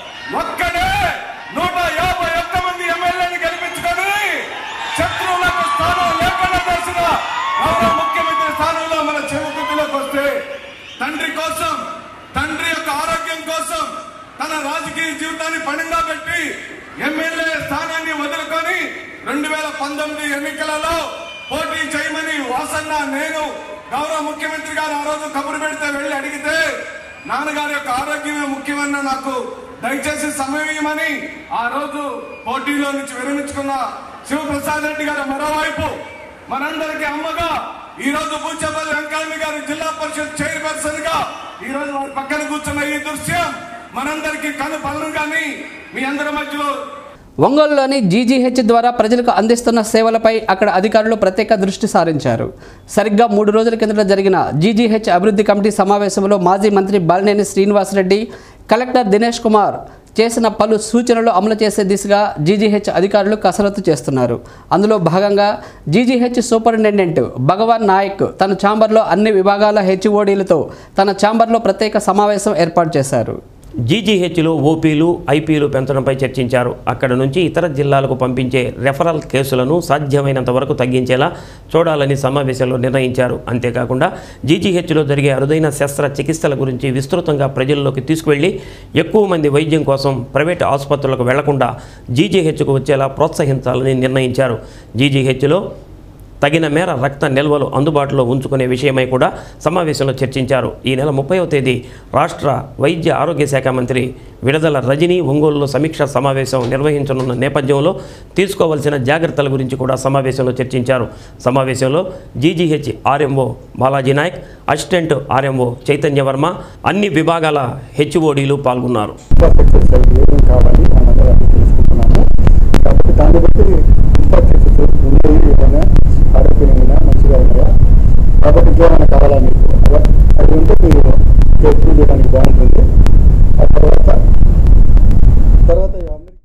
ఒక్కడే నూట యాభై ఒక్క మంది ఎమ్మెల్యేని గెలిపించుకొని శత్రువులకు స్థానం లేకుండా చేసిన గౌరవ ముఖ్యమంత్రి స్థానంలో మన చేమకుర్తిలోకి వస్తే తండ్రి కోసం తండ్రి యొక్క ఆరోగ్యం కోసం తన రాజకీయ జీవితాన్ని పణంగా పెట్టి ఎమ్మెల్యే స్థానాన్ని వదులుకొని రెండు వేల పంతొమ్మిది ఎన్నికలలో పోటీ చేయమని వాసన్న నేను గౌరవ ముఖ్యమంత్రి గారు ఆ రోజు కబురు పెడితే వెళ్లి అడిగితే నాన్నగారి యొక్క ఆరోగ్యమే ముఖ్యమన్న నాకు దయచేసి సమయం ఇవ్వమని ఆ రోజు పోటీలో నుంచి విరమించుకున్న శివప్రసాద్ రెడ్డి గారు మరోవైపు మనందరికీ అమ్మగా ఈ రోజు బూచపల్లి వెంకయ్య గారు జిల్లా పరిషత్ చైర్పర్సన్ గా ఈ రోజు వారి పక్కన కూర్చున్న ఈ దృశ్యం మనందరికీ కను పనులు కానీ మీ అందరి మధ్యలో ఒంగోలులోని జీజీహెచ్ ద్వారా ప్రజలకు అందిస్తున్న సేవలపై అక్కడ అధికారులు ప్రత్యేక దృష్టి సారించారు సరిగ్గా మూడు రోజుల కిందట జరిగిన జీజీహెచ్ అభివృద్ధి కమిటీ సమావేశంలో మాజీ మంత్రి బాలినేని శ్రీనివాసరెడ్డి కలెక్టర్ దినేష్ కుమార్ చేసిన పలు సూచనలు అమలు చేసే దిశగా జీజీహెచ్ అధికారులు కసరత్తు చేస్తున్నారు అందులో భాగంగా జీజీహెచ్ సూపరింటెండెంట్ భగవాన్ నాయక్ తన ఛాంబర్లో అన్ని విభాగాల హెచ్ఓడీలతో తన ఛాంబర్లో ప్రత్యేక సమావేశం ఏర్పాటు చేశారు జీజీహెచ్లో ఓపీలు ఐపీలు పెంచడంపై చర్చించారు అక్కడ నుంచి ఇతర జిల్లాలకు పంపించే రెఫరల్ కేసులను సాధ్యమైనంత వరకు తగ్గించేలా చూడాలని సమావేశంలో నిర్ణయించారు అంతేకాకుండా జీజీహెచ్లో జరిగే అరుదైన శస్త్రచికిత్సల గురించి విస్తృతంగా ప్రజల్లోకి తీసుకువెళ్లి ఎక్కువ మంది వైద్యం కోసం ప్రైవేటు ఆసుపత్రులకు వెళ్లకుండా జీజీహెచ్కు వచ్చేలా ప్రోత్సహించాలని నిర్ణయించారు జీజీహెచ్లో తగిన మేర రక్త నిల్వలు అందుబాటులో ఉంచుకునే విషయమై కూడా సమావేశంలో చర్చించారు ఈ నెల ముప్పైవ తేదీ రాష్ట్ర వైద్య ఆరోగ్య శాఖ మంత్రి విడుదల రజనీ ఒంగోలులో సమీక్ష సమావేశం నిర్వహించనున్న నేపథ్యంలో తీసుకోవాల్సిన జాగ్రత్తల గురించి కూడా సమావేశంలో చర్చించారు సమావేశంలో GGH RMO Balaji Naik assistant RMO Chaitanya Varma అన్ని విభాగాల హెచ్ఓడీలు పాల్గొన్నారు ఇన్ఫ్రాస్ట్రక్చర్ సైడ్ ఏమేమి కావాలి అన్నది అది తెలుసుకుంటున్నాము కాబట్టి దాన్ని బట్టి ఇన్ఫ్రాస్ట్రక్చర్స్ ఉన్నాయి ఏమైనా ఆరోగ్యంగా మంచిగా ఉన్నాయా కాబట్టి ఇంకేమైనా కావాలా మీకు అవ- అది ఉంటే మీరు ఎక్కువ చేయడానికి బాగుంటుంది ఆ తర్వాత తర్వాత ఈ అమెరికా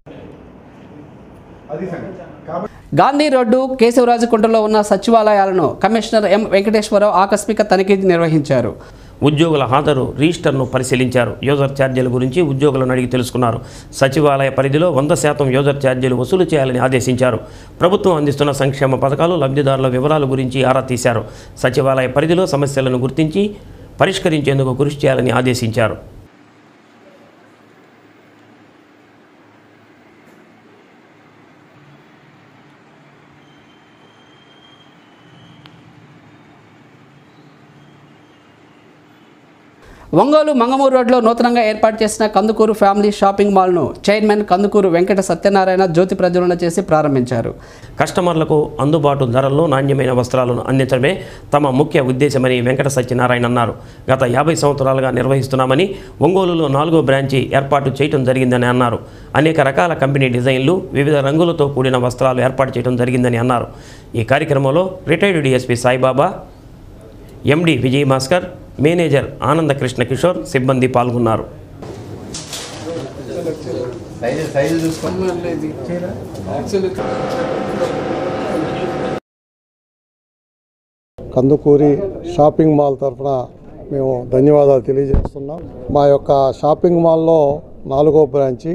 అది సంగతి కాబట్టి గాంధీ రోడ్డు కేశవరాజుకుంటలో ఉన్న సచివాలయాలను కమిషనర్ ఎం వెంకటేశ్వరరావు ఆకస్మిక తనిఖీ నిర్వహించారు ఉద్యోగుల హాజరు రిజిస్టర్ను పరిశీలించారు యూజర్ ఛార్జీల గురించి ఉద్యోగులను అడిగి తెలుసుకున్నారు సచివాలయ పరిధిలో వంద శాతం యూజర్ ఛార్జీలు వసూలు చేయాలని ఆదేశించారు ప్రభుత్వం అందిస్తున్న సంక్షేమ పథకాలు లబ్ధిదారుల వివరాల గురించి ఆరా తీశారు సచివాలయ పరిధిలో సమస్యలను గుర్తించి పరిష్కరించేందుకు కృషి చేయాలని ఆదేశించారు ఒంగోలు మంగమూరు రోడ్లో నూతనంగా ఏర్పాటు చేసిన కందుకూరు ఫ్యామిలీ షాపింగ్ మాల్ను చైర్మన్ కందుకూరు వెంకట సత్యనారాయణ జ్యోతి ప్రజ్వలన చేసి ప్రారంభించారు కస్టమర్లకు అందుబాటు ధరల్లో నాణ్యమైన వస్త్రాలను అందించడమే తమ ముఖ్య ఉద్దేశమని వెంకట సత్యనారాయణ అన్నారు గత యాభై సంవత్సరాలుగా నిర్వహిస్తున్నామని ఒంగోలులో నాలుగో బ్రాంచి ఏర్పాటు చేయడం జరిగిందని అన్నారు అనేక రకాల కంపెనీ డిజైన్లు వివిధ రంగులతో కూడిన వస్త్రాలు ఏర్పాటు చేయడం జరిగిందని అన్నారు ఈ కార్యక్రమంలో retired DSP Saibaba MD Vijay Bhaskar manager Ananda Krishna Kishore సిబ్బంది పాల్గొన్నారు సైజు సైజు చూసుకోండి కందుకూరి షాపింగ్ మాల్ తరఫున మేము ధన్యవాదాలు తెలియజేస్తున్నాం మా యొక్క షాపింగ్ మాల్లో నాలుగో బ్రాంచి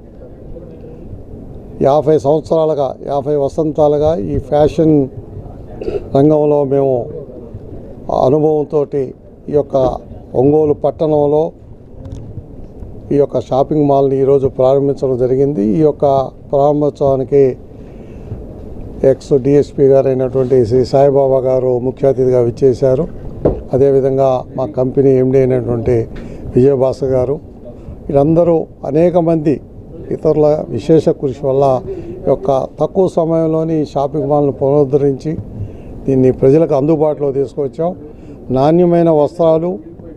యాభై సంవత్సరాలుగా యాభై వసంతాలుగా ఈ ఫ్యాషన్ రంగంలో మేము అనుభవంతో ఈ యొక్క ఒంగోలు పట్టణంలో ఈ యొక్క షాపింగ్ మాల్ని ఈరోజు ప్రారంభించడం జరిగింది ఈ యొక్క ప్రారంభోత్సవానికి ఎక్స్ డిఎస్పి గారు అయినటువంటి శ్రీ సాయిబాబా గారు ముఖ్య అతిథిగా విచ్చేశారు అదేవిధంగా మా కంపెనీ ఎండి అయినటువంటి విజయభాస్కర్ గారు వీళ్ళందరూ అనేక మంది ఇతరుల విశేష కృషి వల్ల ఈ యొక్క తక్కువ సమయంలోని ఈ షాపింగ్ మాల్ను పునరుద్ధరించి దీన్ని ప్రజలకు అందుబాటులో తీసుకొచ్చాం నాణ్యమైన వస్త్రాలు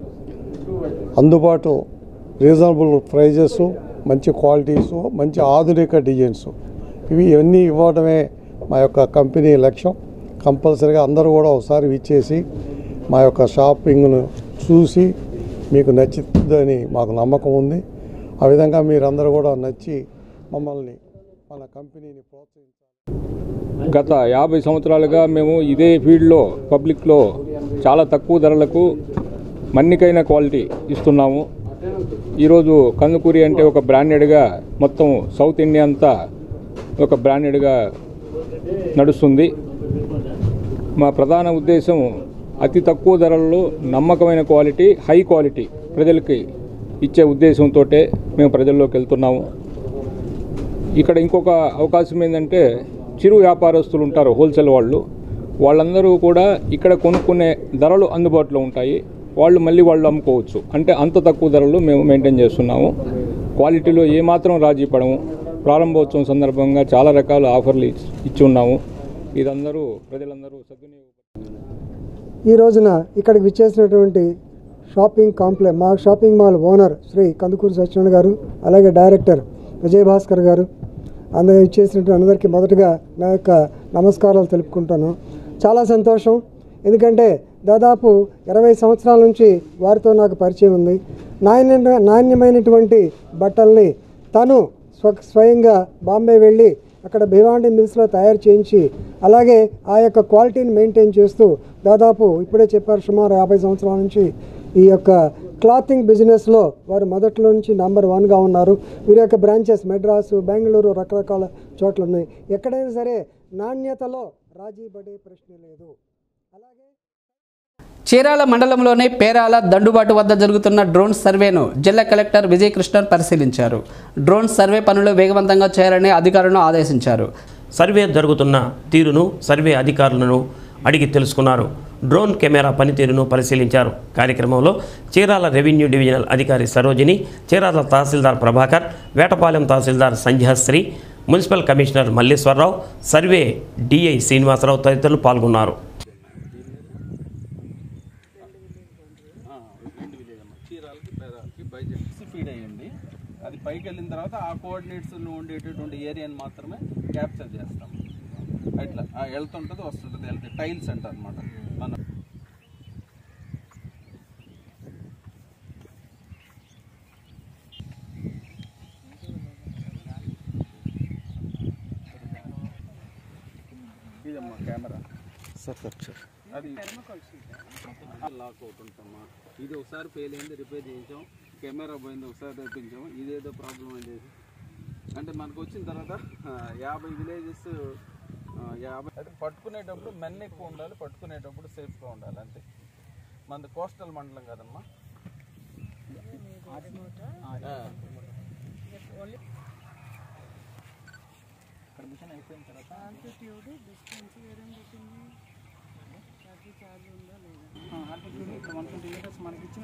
అందుబాటు రీజనబుల్ ప్రైజెస్ మంచి క్వాలిటీస్ మంచి ఆధునిక డిజైన్స్ ఇవి ఇవన్నీ ఇవ్వడమే మా యొక్క కంపెనీ లక్ష్యం కంపల్సరీగా అందరూ కూడా ఒకసారి విచ్చేసి మా యొక్క షాపింగ్ను చూసి మీకు నచ్చుతుందని మాకు నమ్మకం ఉంది ఆ విధంగా మీరందరూ కూడా నచ్చి మమ్మల్ని మన కంపెనీని ప్రోత్సహించాలి గత యాభై సంవత్సరాలుగా మేము ఇదే ఫీల్డ్లో పబ్లిక్లో చాలా తక్కువ ధరలకు మన్నికైన క్వాలిటీ ఇస్తున్నాము ఈరోజు కందుకూరి అంటే ఒక బ్రాండెడ్గా మొత్తం సౌత్ ఇండియా అంతా ఒక బ్రాండెడ్గా నడుస్తుంది మా ప్రధాన ఉద్దేశం అతి తక్కువ ధరల్లో నమ్మకమైన క్వాలిటీ హై క్వాలిటీ ప్రజలకి ఇచ్చే ఉద్దేశంతో మేము ప్రజల్లోకి వెళ్తున్నాము ఇక్కడ ఇంకొక అవకాశం ఏంటంటే చిరు వ్యాపారస్తులు ఉంటారు హోల్సేల్ వాళ్ళు వాళ్ళందరూ కూడా ఇక్కడ కొనుక్కునే ధరలు అందుబాటులో ఉంటాయి వాళ్ళు మళ్ళీ వాళ్ళు అమ్ముకోవచ్చు అంటే అంత తక్కువ ధరలు మేము మెయింటైన్ చేస్తున్నాము క్వాలిటీలో ఏమాత్రం రాజీ పడము ప్రారంభోత్సవం సందర్భంగా చాలా రకాల ఆఫర్లు ఇచ్చి- ఇచ్చి ఉన్నాము ఇదందరూ ప్రజలందరూ సద్వినియోగం ఈ రోజున ఇక్కడికి విచ్చేసినటువంటి షాపింగ్ కాంప్లె మా shopping mall owner Shri Kandukuri Satyanarayana గారు అలాగే డైరెక్టర్ విజయభాస్కర్ గారు అందరూ ఇచ్చేసినటువంటి అందరికీ మొదటగా నా యొక్క నమస్కారాలు తెలుపుకుంటాను చాలా సంతోషం ఎందుకంటే దాదాపు ఇరవై సంవత్సరాల నుంచి వారితో నాకు పరిచయం ఉంది నాణ్య నాణ్యమైనటువంటి బట్టల్ని తను స్వ స్వయంగా బాంబే వెళ్ళి అక్కడ భివాండి మిల్స్లో తయారు చేయించి అలాగే ఆ యొక్క క్వాలిటీని మెయింటైన్ చేస్తూ దాదాపు ఇప్పుడే చెప్పారు సుమారు యాభై సంవత్సరాల నుంచి ఈ యొక్క క్లాతింగ్ బిజినెస్లో వారు మొదట్లో నుంచి నంబర్ వన్గా ఉన్నారు వీరి యొక్క బ్రాంచెస్ మెడ్రాసు బెంగళూరు రకరకాల చోట్ల ఉన్నాయి ఎక్కడైనా సరే నాణ్యతలో రాజీ పడే ప్రశ్న లేదు చీరాల మండలంలోని పేరాల దండుబాటు వద్ద జరుగుతున్న డ్రోన్ సర్వేను జిల్లా కలెక్టర్ విజయ్ కృష్ణన్ పరిశీలించారు డ్రోన్ సర్వే పనులు వేగవంతంగా చేయాలని అధికారులను ఆదేశించారు సర్వే జరుగుతున్న తీరును సర్వే అధికారులను అడిగి తెలుసుకున్నారు డ్రోన్ కెమెరా పనితీరును పరిశీలించారు కార్యక్రమంలో చీరాల రెవెన్యూ డివిజనల్ అధికారి Sarojini Chirala tahsildar Prabhakar Vetapalem tahsildar Sandhyasri municipal commissioner Malleswara Rao survey DI Srinivasa Rao తదితరులు పాల్గొన్నారు చీరాలకి పేదాలకి బైజెట్స్ ఫీడ్ అయ్యింది అది పైకి వెళ్ళిన తర్వాత ఆ కోఆర్డినేట్స్ ఉండేటటువంటి ఏరియాని మాత్రమే క్యాప్చర్ చేస్తాం అట్లా ఆ వెళ్తుంటుంది వస్తుంటుంది వెళ్తే టైల్స్ అంటారు అనమాట మన ఇదమ్మా కెమెరా సార్ సార్ అది లాక్ అవుట్ ఉంటామా ఇది ఒకసారి ఫెయిల్ అయింది రిపేర్ చేయించాం కెమెరా పోయింది ఒకసారి తెప్పించాం ఇదేదో ప్రాబ్లం అయింది అంటే మనకు వచ్చిన తర్వాత ఆ, యాభై విలేజెస్ యాభై అంటే పట్టుకునేటప్పుడు మెన్ ఎక్కువ ఉండాలి పట్టుకునేటప్పుడు సేఫ్గా ఉండాలి అంతే మనది కోస్టల్ మండలం కదమ్మా ఆ. పర్మిషన్ అయిపోయిన తర్వాత ఆల్టిట్యూడ్ ఇక్కడ వన్ ట్వంటీ మీటర్స్ మనకి ఇచ్చిన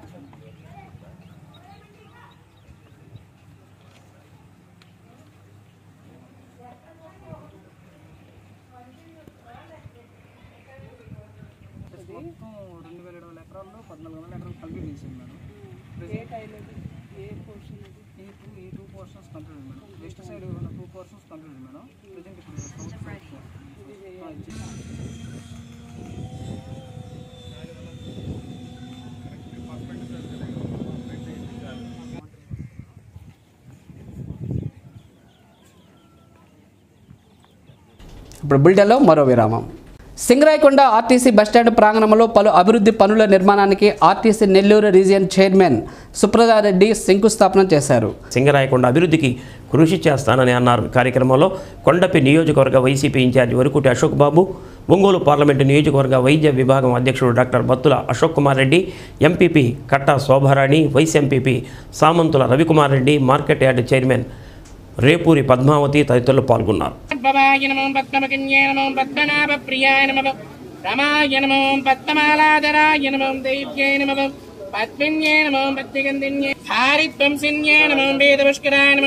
మొత్తం రెండు వేల ఏడు వందల ఎకరాల్లో పద్నాలుగు వందల ఎకరాలు కంప్లీట్ చేసింది మేడం ఏ పోర్షన్ ఈ టూ ఈ two portions complete madam west side ఉన్న two portions complete madam present ఇప్పుడు సౌత్ సైడ్ ఇప్పుడు బులెటిన్లో మరో విరామం సింగరాయకొండ ఆర్టీసీ బస్టాండ్ ప్రాంగణంలో పలు అభివృద్ధి పనుల నిర్మాణానికి RTC Nellore region chairman Supraja Reddy శంకుస్థాపన చేశారు సింగరాయకొండ అభివృద్ధికి కృషి చేస్తానని అన్నారు కార్యక్రమంలో కొండపి నియోజకవర్గ YCP in-charge Varikuti Ashok Babu Ongole parliament నియోజకవర్గ వైద్య విభాగం అధ్యక్షుడు doctor Battula Ashok Kumar Reddy MPP Katta Shobharani vice MPP Samanthula Ravikumar Reddy market yard chairman Repuri Padmavathi తదితరులు పాల్గొన్నారు పద్మవాయ నమో పద్మకన్యే నమో పద్మనాభ ప్రియాయ నమో రమాయ నమో పద్మమాలాధరాయ నమో దైవ్యే నమో పద్మిన్యే నమో పద్మగంధిన్యే హారిత్వంసిన్యే నమో వేదపుష్కరాయ నమో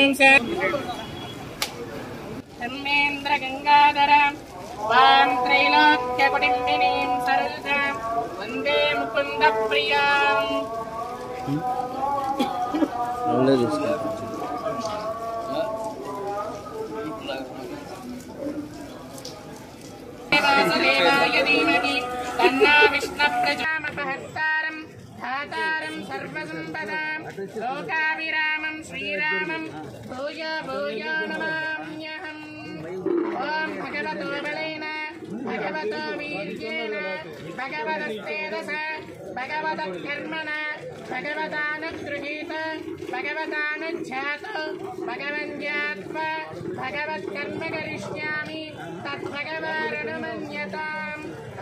ధర్మేంద్ర గంగాధర వాం త్రైలోక్య కుటుంబినీం సరోజాం వందే ముకుంద ప్రియాం वासुदेवाय धीमहि तन्नो विष्णुप्रजामपहर्तारं धातारं सर्वसम्पदां लोकाविरामं श्रीरामं भूयो भूयो नमाम्यहम् ॐ भगवतो बलेन भगवतो वीर्येण भगवतस्तेजस भगवतकर्मण भगवतानुगृहीत भगवतानुज्झात भगवन्यात्मा भगवत्कर्म करिष्यामि तद्भगवाननुमन्यताम्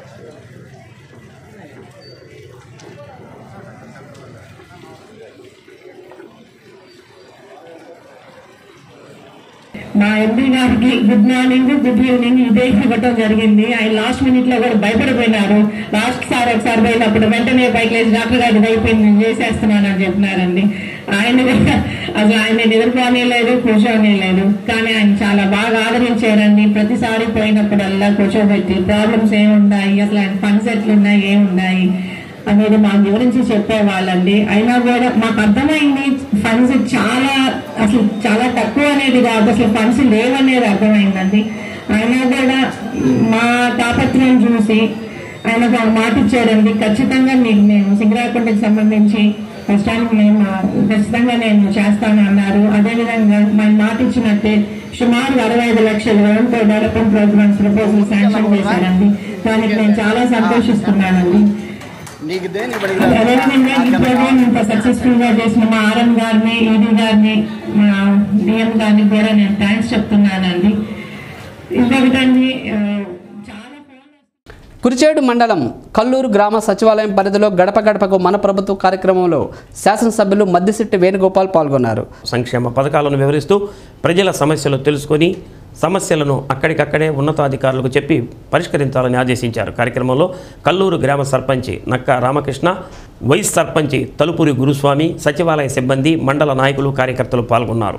మా ఎంపీ గారికి గుడ్ మార్నింగ్ గుడ్ ఈవినింగ్ ఇదే ఇవ్వటం జరిగింది ఆయన లాస్ట్ మినిట్ లో కూడా భయపడిపోయినారు లాస్ట్ సార్ ఒకసారి పోయినప్పుడు వెంటనే బైక్ లేచి డాక్టర్ గారికి అయిపోయింది నేను చేసేస్తున్నాను అని చెప్పినారండి ఆయన కూడా అసలు ఆయన నిద్రపోనే లేదు కూర్చోనే లేదు కానీ ఆయన చాలా బాగా ఆదరించారండి ప్రతిసారి పోయినప్పుడల్లా కూర్చోబెట్టి ప్రాబ్లమ్స్ ఏమున్నాయి అసలు ఆయన ఫండ్స్ ఎట్లున్నాయి ఏమున్నాయి అనేది మా వివరించి చెప్పేవాళ్ళండి అయినా కూడా మాకు అర్థమైంది ఫండ్స్ చాలా అసలు చాలా తక్కువ అనేది కాదు అసలు ఫండ్స్ లేవనేది అర్థమైందండి అయినా కూడా మా తాపత్రయం చూసి ఆయన ఒక మాట ఇచ్చారండి ఖచ్చితంగా మీకు నేను సింగరాకొండకి సంబంధించి కష్టానికి నేను ఖచ్చితంగా నేను చేస్తాను అన్నారు అదేవిధంగా మన మాట ఇచ్చినట్టే సుమారు అరవై ఐదు లక్షల వరకు డెవలప్మెంట్ ప్రోగ్రామ్స్ ప్రపోజల్ శాంక్షన్ చేశారండి దానికి నేను చాలా సంతోషిస్తున్నానండి అదేవిధంగా ఈ ప్రోగ్రామ్ ఇంత సక్సెస్ఫుల్ గా చేసిన మా ఆర్ఎం గారిని ఈడీ గారిని మా డిఎం గారిని కూడా నేను థ్యాంక్స్ చెప్తున్నానండి ఇంకొకటండి ఆ, కురిచేడు మండలం కల్లూరు గ్రామ సచివాలయం పరిధిలో గడప గడపకు మన ప్రభుత్వ కార్యక్రమంలో శాసనసభ్యులు మద్దిశెట్టి వేణుగోపాల్ పాల్గొన్నారు సంక్షేమ పథకాలను వివరిస్తూ ప్రజల సమస్యలు తెలుసుకొని సమస్యలను అక్కడికక్కడే ఉన్నతాధికారులకు చెప్పి పరిష్కరించాలని ఆదేశించారు కార్యక్రమంలో కల్లూరు గ్రామ సర్పంచి నక్క రామకృష్ణ వైస్ సర్పంచి తలుపురి గురుస్వామి సచివాలయ సిబ్బంది మండల నాయకులు కార్యకర్తలు పాల్గొన్నారు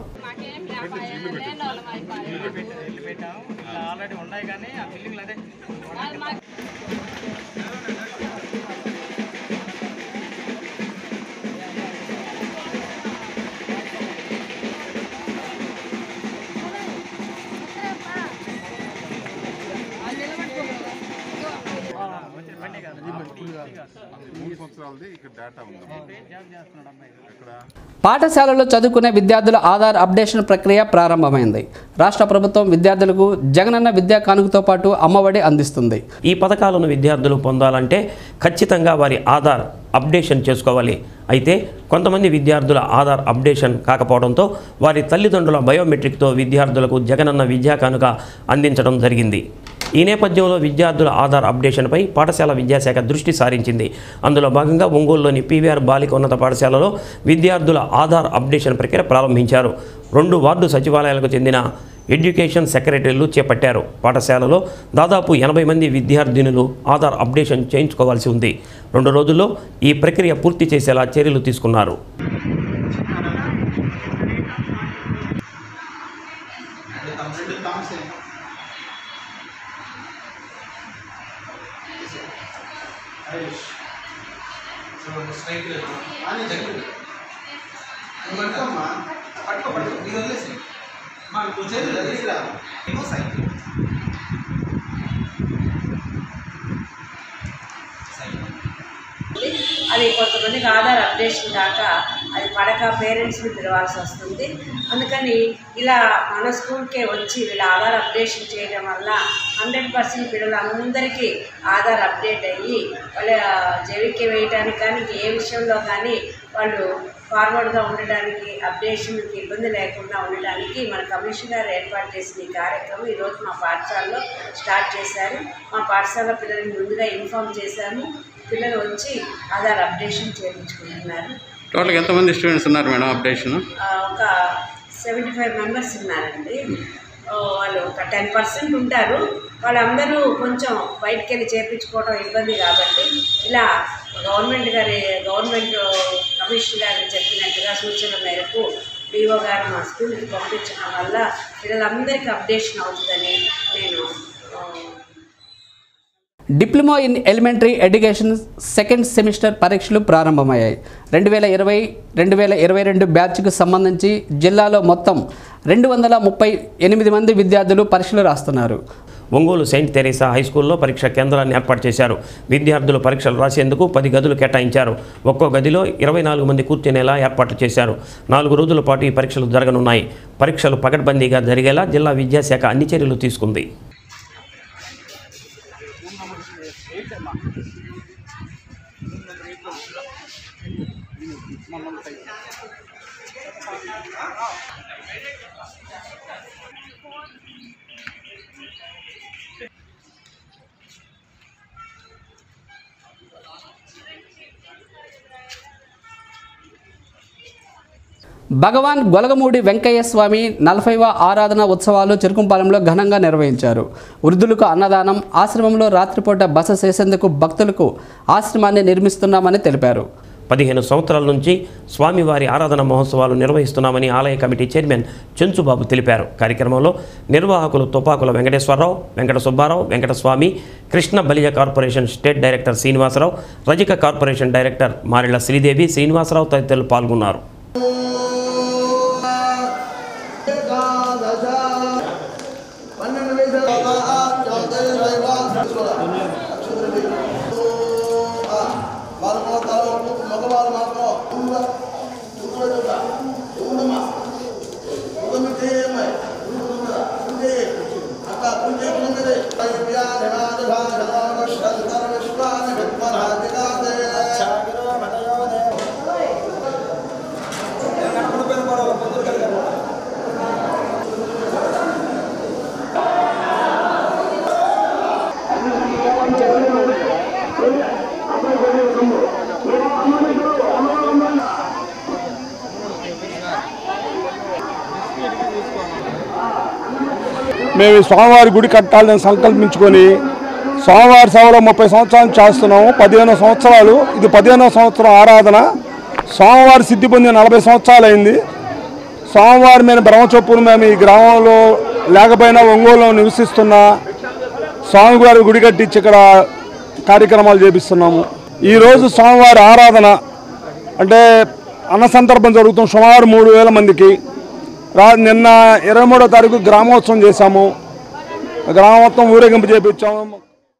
ఆల్రెడీ ఉన్నాయి కానీ ఆ బిల్డింగ్లు అదే పాఠశాలలో చదువుకునే విద్యార్థుల ఆధార్ అప్డేషన్ ప్రక్రియ ప్రారంభమైంది రాష్ట్ర ప్రభుత్వం విద్యార్థులకు జగనన్న విద్యా కానుకతో పాటు అమ్మఒడి అందిస్తుంది ఈ పథకాలను విద్యార్థులు పొందాలంటే ఖచ్చితంగా వారి ఆధార్ అప్డేషన్ చేసుకోవాలి అయితే కొంతమంది విద్యార్థుల ఆధార్ అప్డేషన్ కాకపోవడంతో వారి తల్లిదండ్రుల బయోమెట్రిక్తో విద్యార్థులకు జగనన్న విద్యా కానుక అందించడం జరిగింది ఈ నేపథ్యంలో విద్యార్థుల ఆధార్ అప్డేషన్పై పాఠశాల విద్యాశాఖ దృష్టి సారించింది అందులో భాగంగా ఒంగోలులోని పీవీఆర్ బాలిక ఉన్నత పాఠశాలలో విద్యార్థుల ఆధార్ అప్డేషన్ ప్రక్రియ ప్రారంభించారు రెండు వార్డు సచివాలయాలకు చెందిన ఎడ్యుకేషన్ సెక్రటరీలు చేపట్టారు పాఠశాలలో దాదాపు ఎనభై మంది విద్యార్థినులు ఆధార్ అప్డేషన్ చేయించుకోవాల్సి ఉంది రెండు రోజుల్లో ఈ ప్రక్రియ పూర్తి చేసేలా చర్యలు తీసుకున్నారు అది కొంతమందికి ఆధార్ అప్డేషన్ కాక అది పడక పేరెంట్స్ని పిలవాల్సి వస్తుంది అందుకని ఇలా మన స్కూల్కే వచ్చి వీళ్ళ ఆధార్ అప్డేషన్ చేయడం వల్ల హండ్రెడ్ పర్సెంట్ పిల్లలందరికీ ఆధార్ అప్డేట్ అయ్యి వాళ్ళ జవికే వేయడానికి కానీ ఏ విషయంలో కానీ వాళ్ళు ఫార్వర్డ్గా ఉండడానికి అప్డేషన్కి ఇబ్బంది లేకుండా ఉండడానికి మన కమిషనర్ గారు ఏర్పాటు చేసిన ఈ కార్యక్రమం ఈరోజు మా పాఠశాలలో స్టార్ట్ చేశారు మా పాఠశాల పిల్లల్ని ముందుగా ఇన్ఫామ్ చేశాము పిల్లలు వచ్చి ఆధార్ అప్డేషన్ చేయించుకుంటున్నారు టోటల్గా ఎంతమంది స్టూడెంట్స్ ఉన్నారు మేడం అప్డేషన్ ఆ, ఒక సెవెంటీ ఫైవ్ మెంబర్స్ ఉన్నారండి ఓ, వాళ్ళు ఒక టెన్ పర్సెంట్ ఉంటారు వాళ్ళందరూ కొంచెం బయటికి వెళ్ళి చేయించుకోవడం ఇబ్బంది కాబట్టి ఇలా గవర్నమెంట్ గారి గవర్నమెంట్ కమిషనర్ గారు చెప్పినట్టుగా సూచన మేరకు డిఓ గారు మా స్కూల్కి పంపించడం వల్ల పిల్లలందరికీ అప్డేషన్ అవుతుందని నేను ఆ, diploma in elementary education second semester పరీక్షలు ప్రారంభమయ్యాయి రెండు వేల ఇరవై రెండు వేల ఇరవై రెండు బ్యాచ్కు సంబంధించి జిల్లాలో మొత్తం రెండు వందల ముప్పై ఎనిమిది మంది విద్యార్థులు పరీక్షలు రాస్తున్నారు ఒంగోలు సెయింట్ తెరీసా హై స్కూల్లో పరీక్ష కేంద్రాన్ని ఏర్పాటు చేశారు విద్యార్థులు పరీక్షలు రాసేందుకు పది గదులు కేటాయించారు ఒక్కో గదిలో ఇరవై నాలుగు మంది కూర్చునేలా ఏర్పాట్లు చేశారు నాలుగు రోజుల పాటు ఈ పరీక్షలు జరగనున్నాయి పరీక్షలు పకడ్బందీగా జరిగేలా జిల్లా విద్యాశాఖ అన్ని చర్యలు తీసుకుంది భగవాన్ గొలగమూడి వెంకయ్య స్వామి నలభైవ ఆరాధన ఉత్సవాలు చెరుకుంపాలెంలో ఘనంగా నిర్వహించారు వృద్ధులకు అన్నదానం ఆశ్రమంలో రాత్రిపూట బస చేసేందుకు భక్తులకు ఆశ్రమాన్ని నిర్మిస్తున్నామని తెలిపారు పదిహేను సంవత్సరాల నుంచి స్వామివారి ఆరాధన మహోత్సవాలు నిర్వహిస్తున్నామని ఆలయ కమిటీ చైర్మన్ చెంచుబాబు తెలిపారు కార్యక్రమంలో నిర్వాహకులు Tupakula Venkateswara Rao Venkata Subba Rao Venkataswamy Krishna Balija corporation state director Srinivasa Rao Rajaka corporation director Marella Sridevi Srinivasa Rao తదితరులు పాల్గొన్నారు మేము ఈ స్వామివారి గుడి కట్టాలని సంకల్పించుకొని స్వామివారి సేవలో ముప్పై సంవత్సరాలు చేస్తున్నాము పదిహేను సంవత్సరాలు ఇది పదిహేనో సంవత్సరం ఆరాధన స్వామివారి సిద్ధి పొంది నలభై సంవత్సరాలు అయింది స్వామివారి మీద బ్రహ్మచొప్పును మేము ఈ గ్రామంలో లేకపోయినా ఒంగోలులో నివసిస్తున్న స్వామివారి గుడి కట్టించి ఇక్కడ కార్యక్రమాలు చేపిస్తున్నాము ఈరోజు స్వామివారి ఆరాధన అంటే అన్న సందర్భం జరుగుతుంది సుమారు మూడు వేల మందికి రా నిన్న ఇరవై మూడో తారీఖు గ్రామోత్సవం చేశాము గ్రామోత్సవం ఊరేగింపు చేపించాము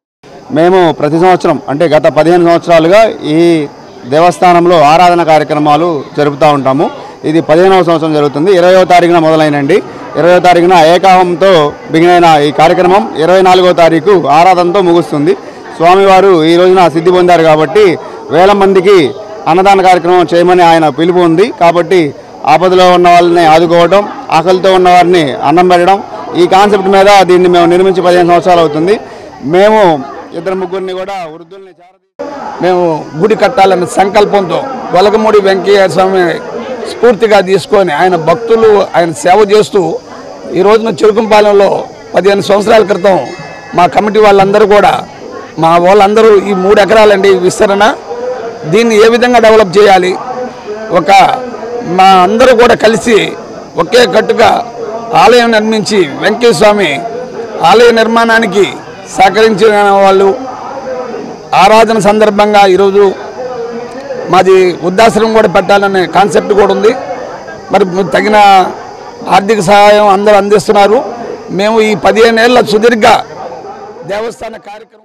మేము ప్రతి సంవత్సరం అంటే గత పదిహేను సంవత్సరాలుగా ఈ దేవస్థానంలో ఆరాధన కార్యక్రమాలు జరుపుతూ ఉంటాము ఇది పదిహేనవ సంవత్సరం జరుగుతుంది ఇరవయో తారీఖున మొదలైనండి ఇరవయో తారీఖున ఏకాహంతో బిగినైన ఈ కార్యక్రమం ఇరవై నాలుగో తారీఖు ఆరాధనతో ముగుస్తుంది స్వామివారు ఈ రోజున సిద్ధి పొందారు కాబట్టి వేల మందికి అన్నదాన కార్యక్రమం చేయమని ఆయన పిలుపు ఉంది కాబట్టి ఆపదలో ఉన్న వాళ్ళని ఆదుకోవడం ఆకలితో ఉన్న వారిని అన్నం పెట్టడం ఈ కాన్సెప్ట్ మీద దీన్ని మేము నిర్మించి పదిహేను సంవత్సరాలు అవుతుంది మేము ఇద్దరు ముగ్గురిని కూడా వృద్ధుల్ని మేము గుడి కట్టాలనే సంకల్పంతో గొలగమూడి వెంకయ్య స్వామి స్ఫూర్తిగా తీసుకొని ఆయన భక్తులు ఆయన సేవ చేస్తూ ఈ రోజున చెరుకుంపాలెంలో పదిహేను సంవత్సరాల క్రితం మా కమిటీ వాళ్ళందరూ కూడా మా వాళ్ళందరూ ఈ మూడు ఎకరాలండి ఈ విస్తరణ దీన్ని ఏ విధంగా డెవలప్ చేయాలి ఒక మా అందరూ కూడా కలిసి ఒకే కట్టుగా ఆలయం నిర్మించి వెంకయ్య స్వామి ఆలయ నిర్మాణానికి సహకరించిన వాళ్ళు ఆరాధన సందర్భంగా ఈరోజు మాది వృద్ధాశ్రమం కూడా పెట్టాలనే కాన్సెప్ట్ కూడా ఉంది మరి తగిన ఆర్థిక సహాయం అందరూ అందిస్తున్నారు మేము ఈ పదిహేను ఏళ్ళ సుదీర్ఘ దేవస్థాన కార్యక్రమం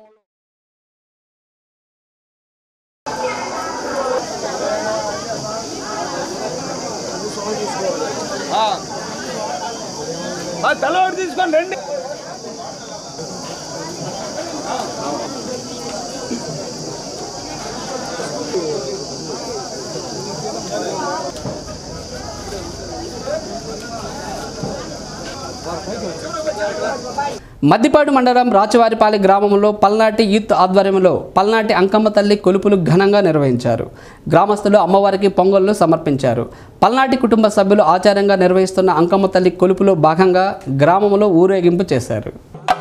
తెల్లవారు తీసుకొని రండి మద్దిపాడు మండలం రాచవారిపాలె గ్రామంలో పల్నాటి యూత్ ఆధ్వర్యంలో పల్నాటి అంకమ్మ తల్లి కొలుపులు ఘనంగా నిర్వహించారు గ్రామస్తులు అమ్మవారికి పొంగళ్ళు సమర్పించారు పల్నాటి కుటుంబ సభ్యులు ఆచారంగా నిర్వహిస్తున్న అంకమ్మ తల్లి కొలుపులో భాగంగా గ్రామంలో ఊరేగింపు చేశారు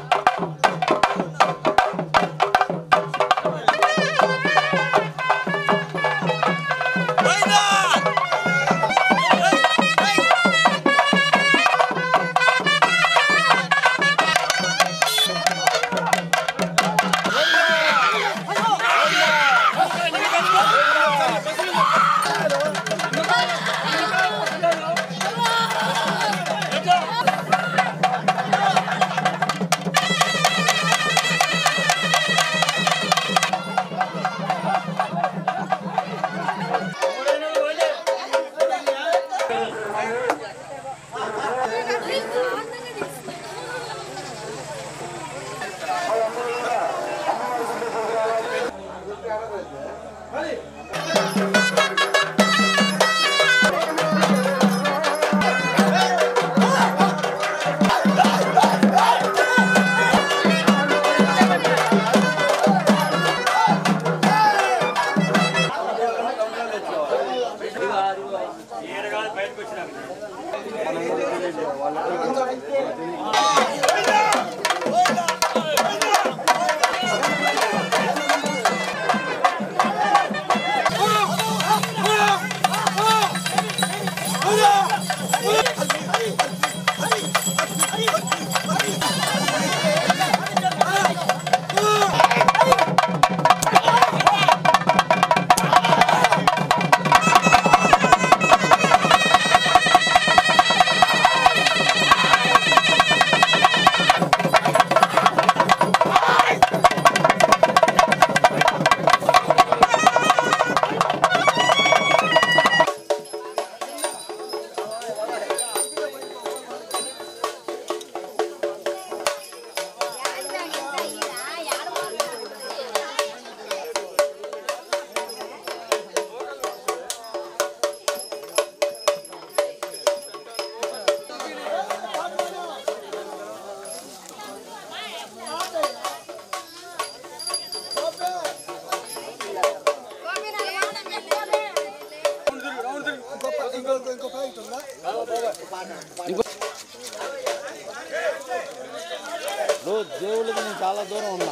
దేవుళ్ళకి నేను చాలా దూరం ఉన్నా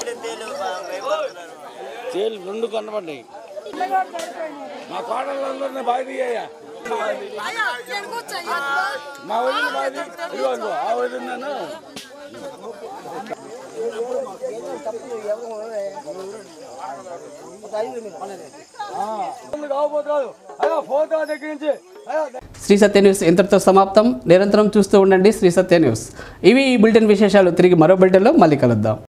తేలు రెండు కనబడ్డాయి మా కోడళ్ళందరినీ బాగా తీయ్యా మా వదిన బాగా ఇదిగో ఇదిగో, ఆ వదిన కాకపోతే అయ్యా ఫోటో దగ్గర నుంచి అయ్యా శ్రీ సత్య న్యూస్ ఇంతటితో సమాప్తం నిరంతరం చూస్తూ ఉండండి శ్రీ సత్య న్యూస్ ఇవి ఈ బులెటిన్ విశేషాలు తిరిగి మరో బులెటిన్లో మళ్ళీ కలుద్దాం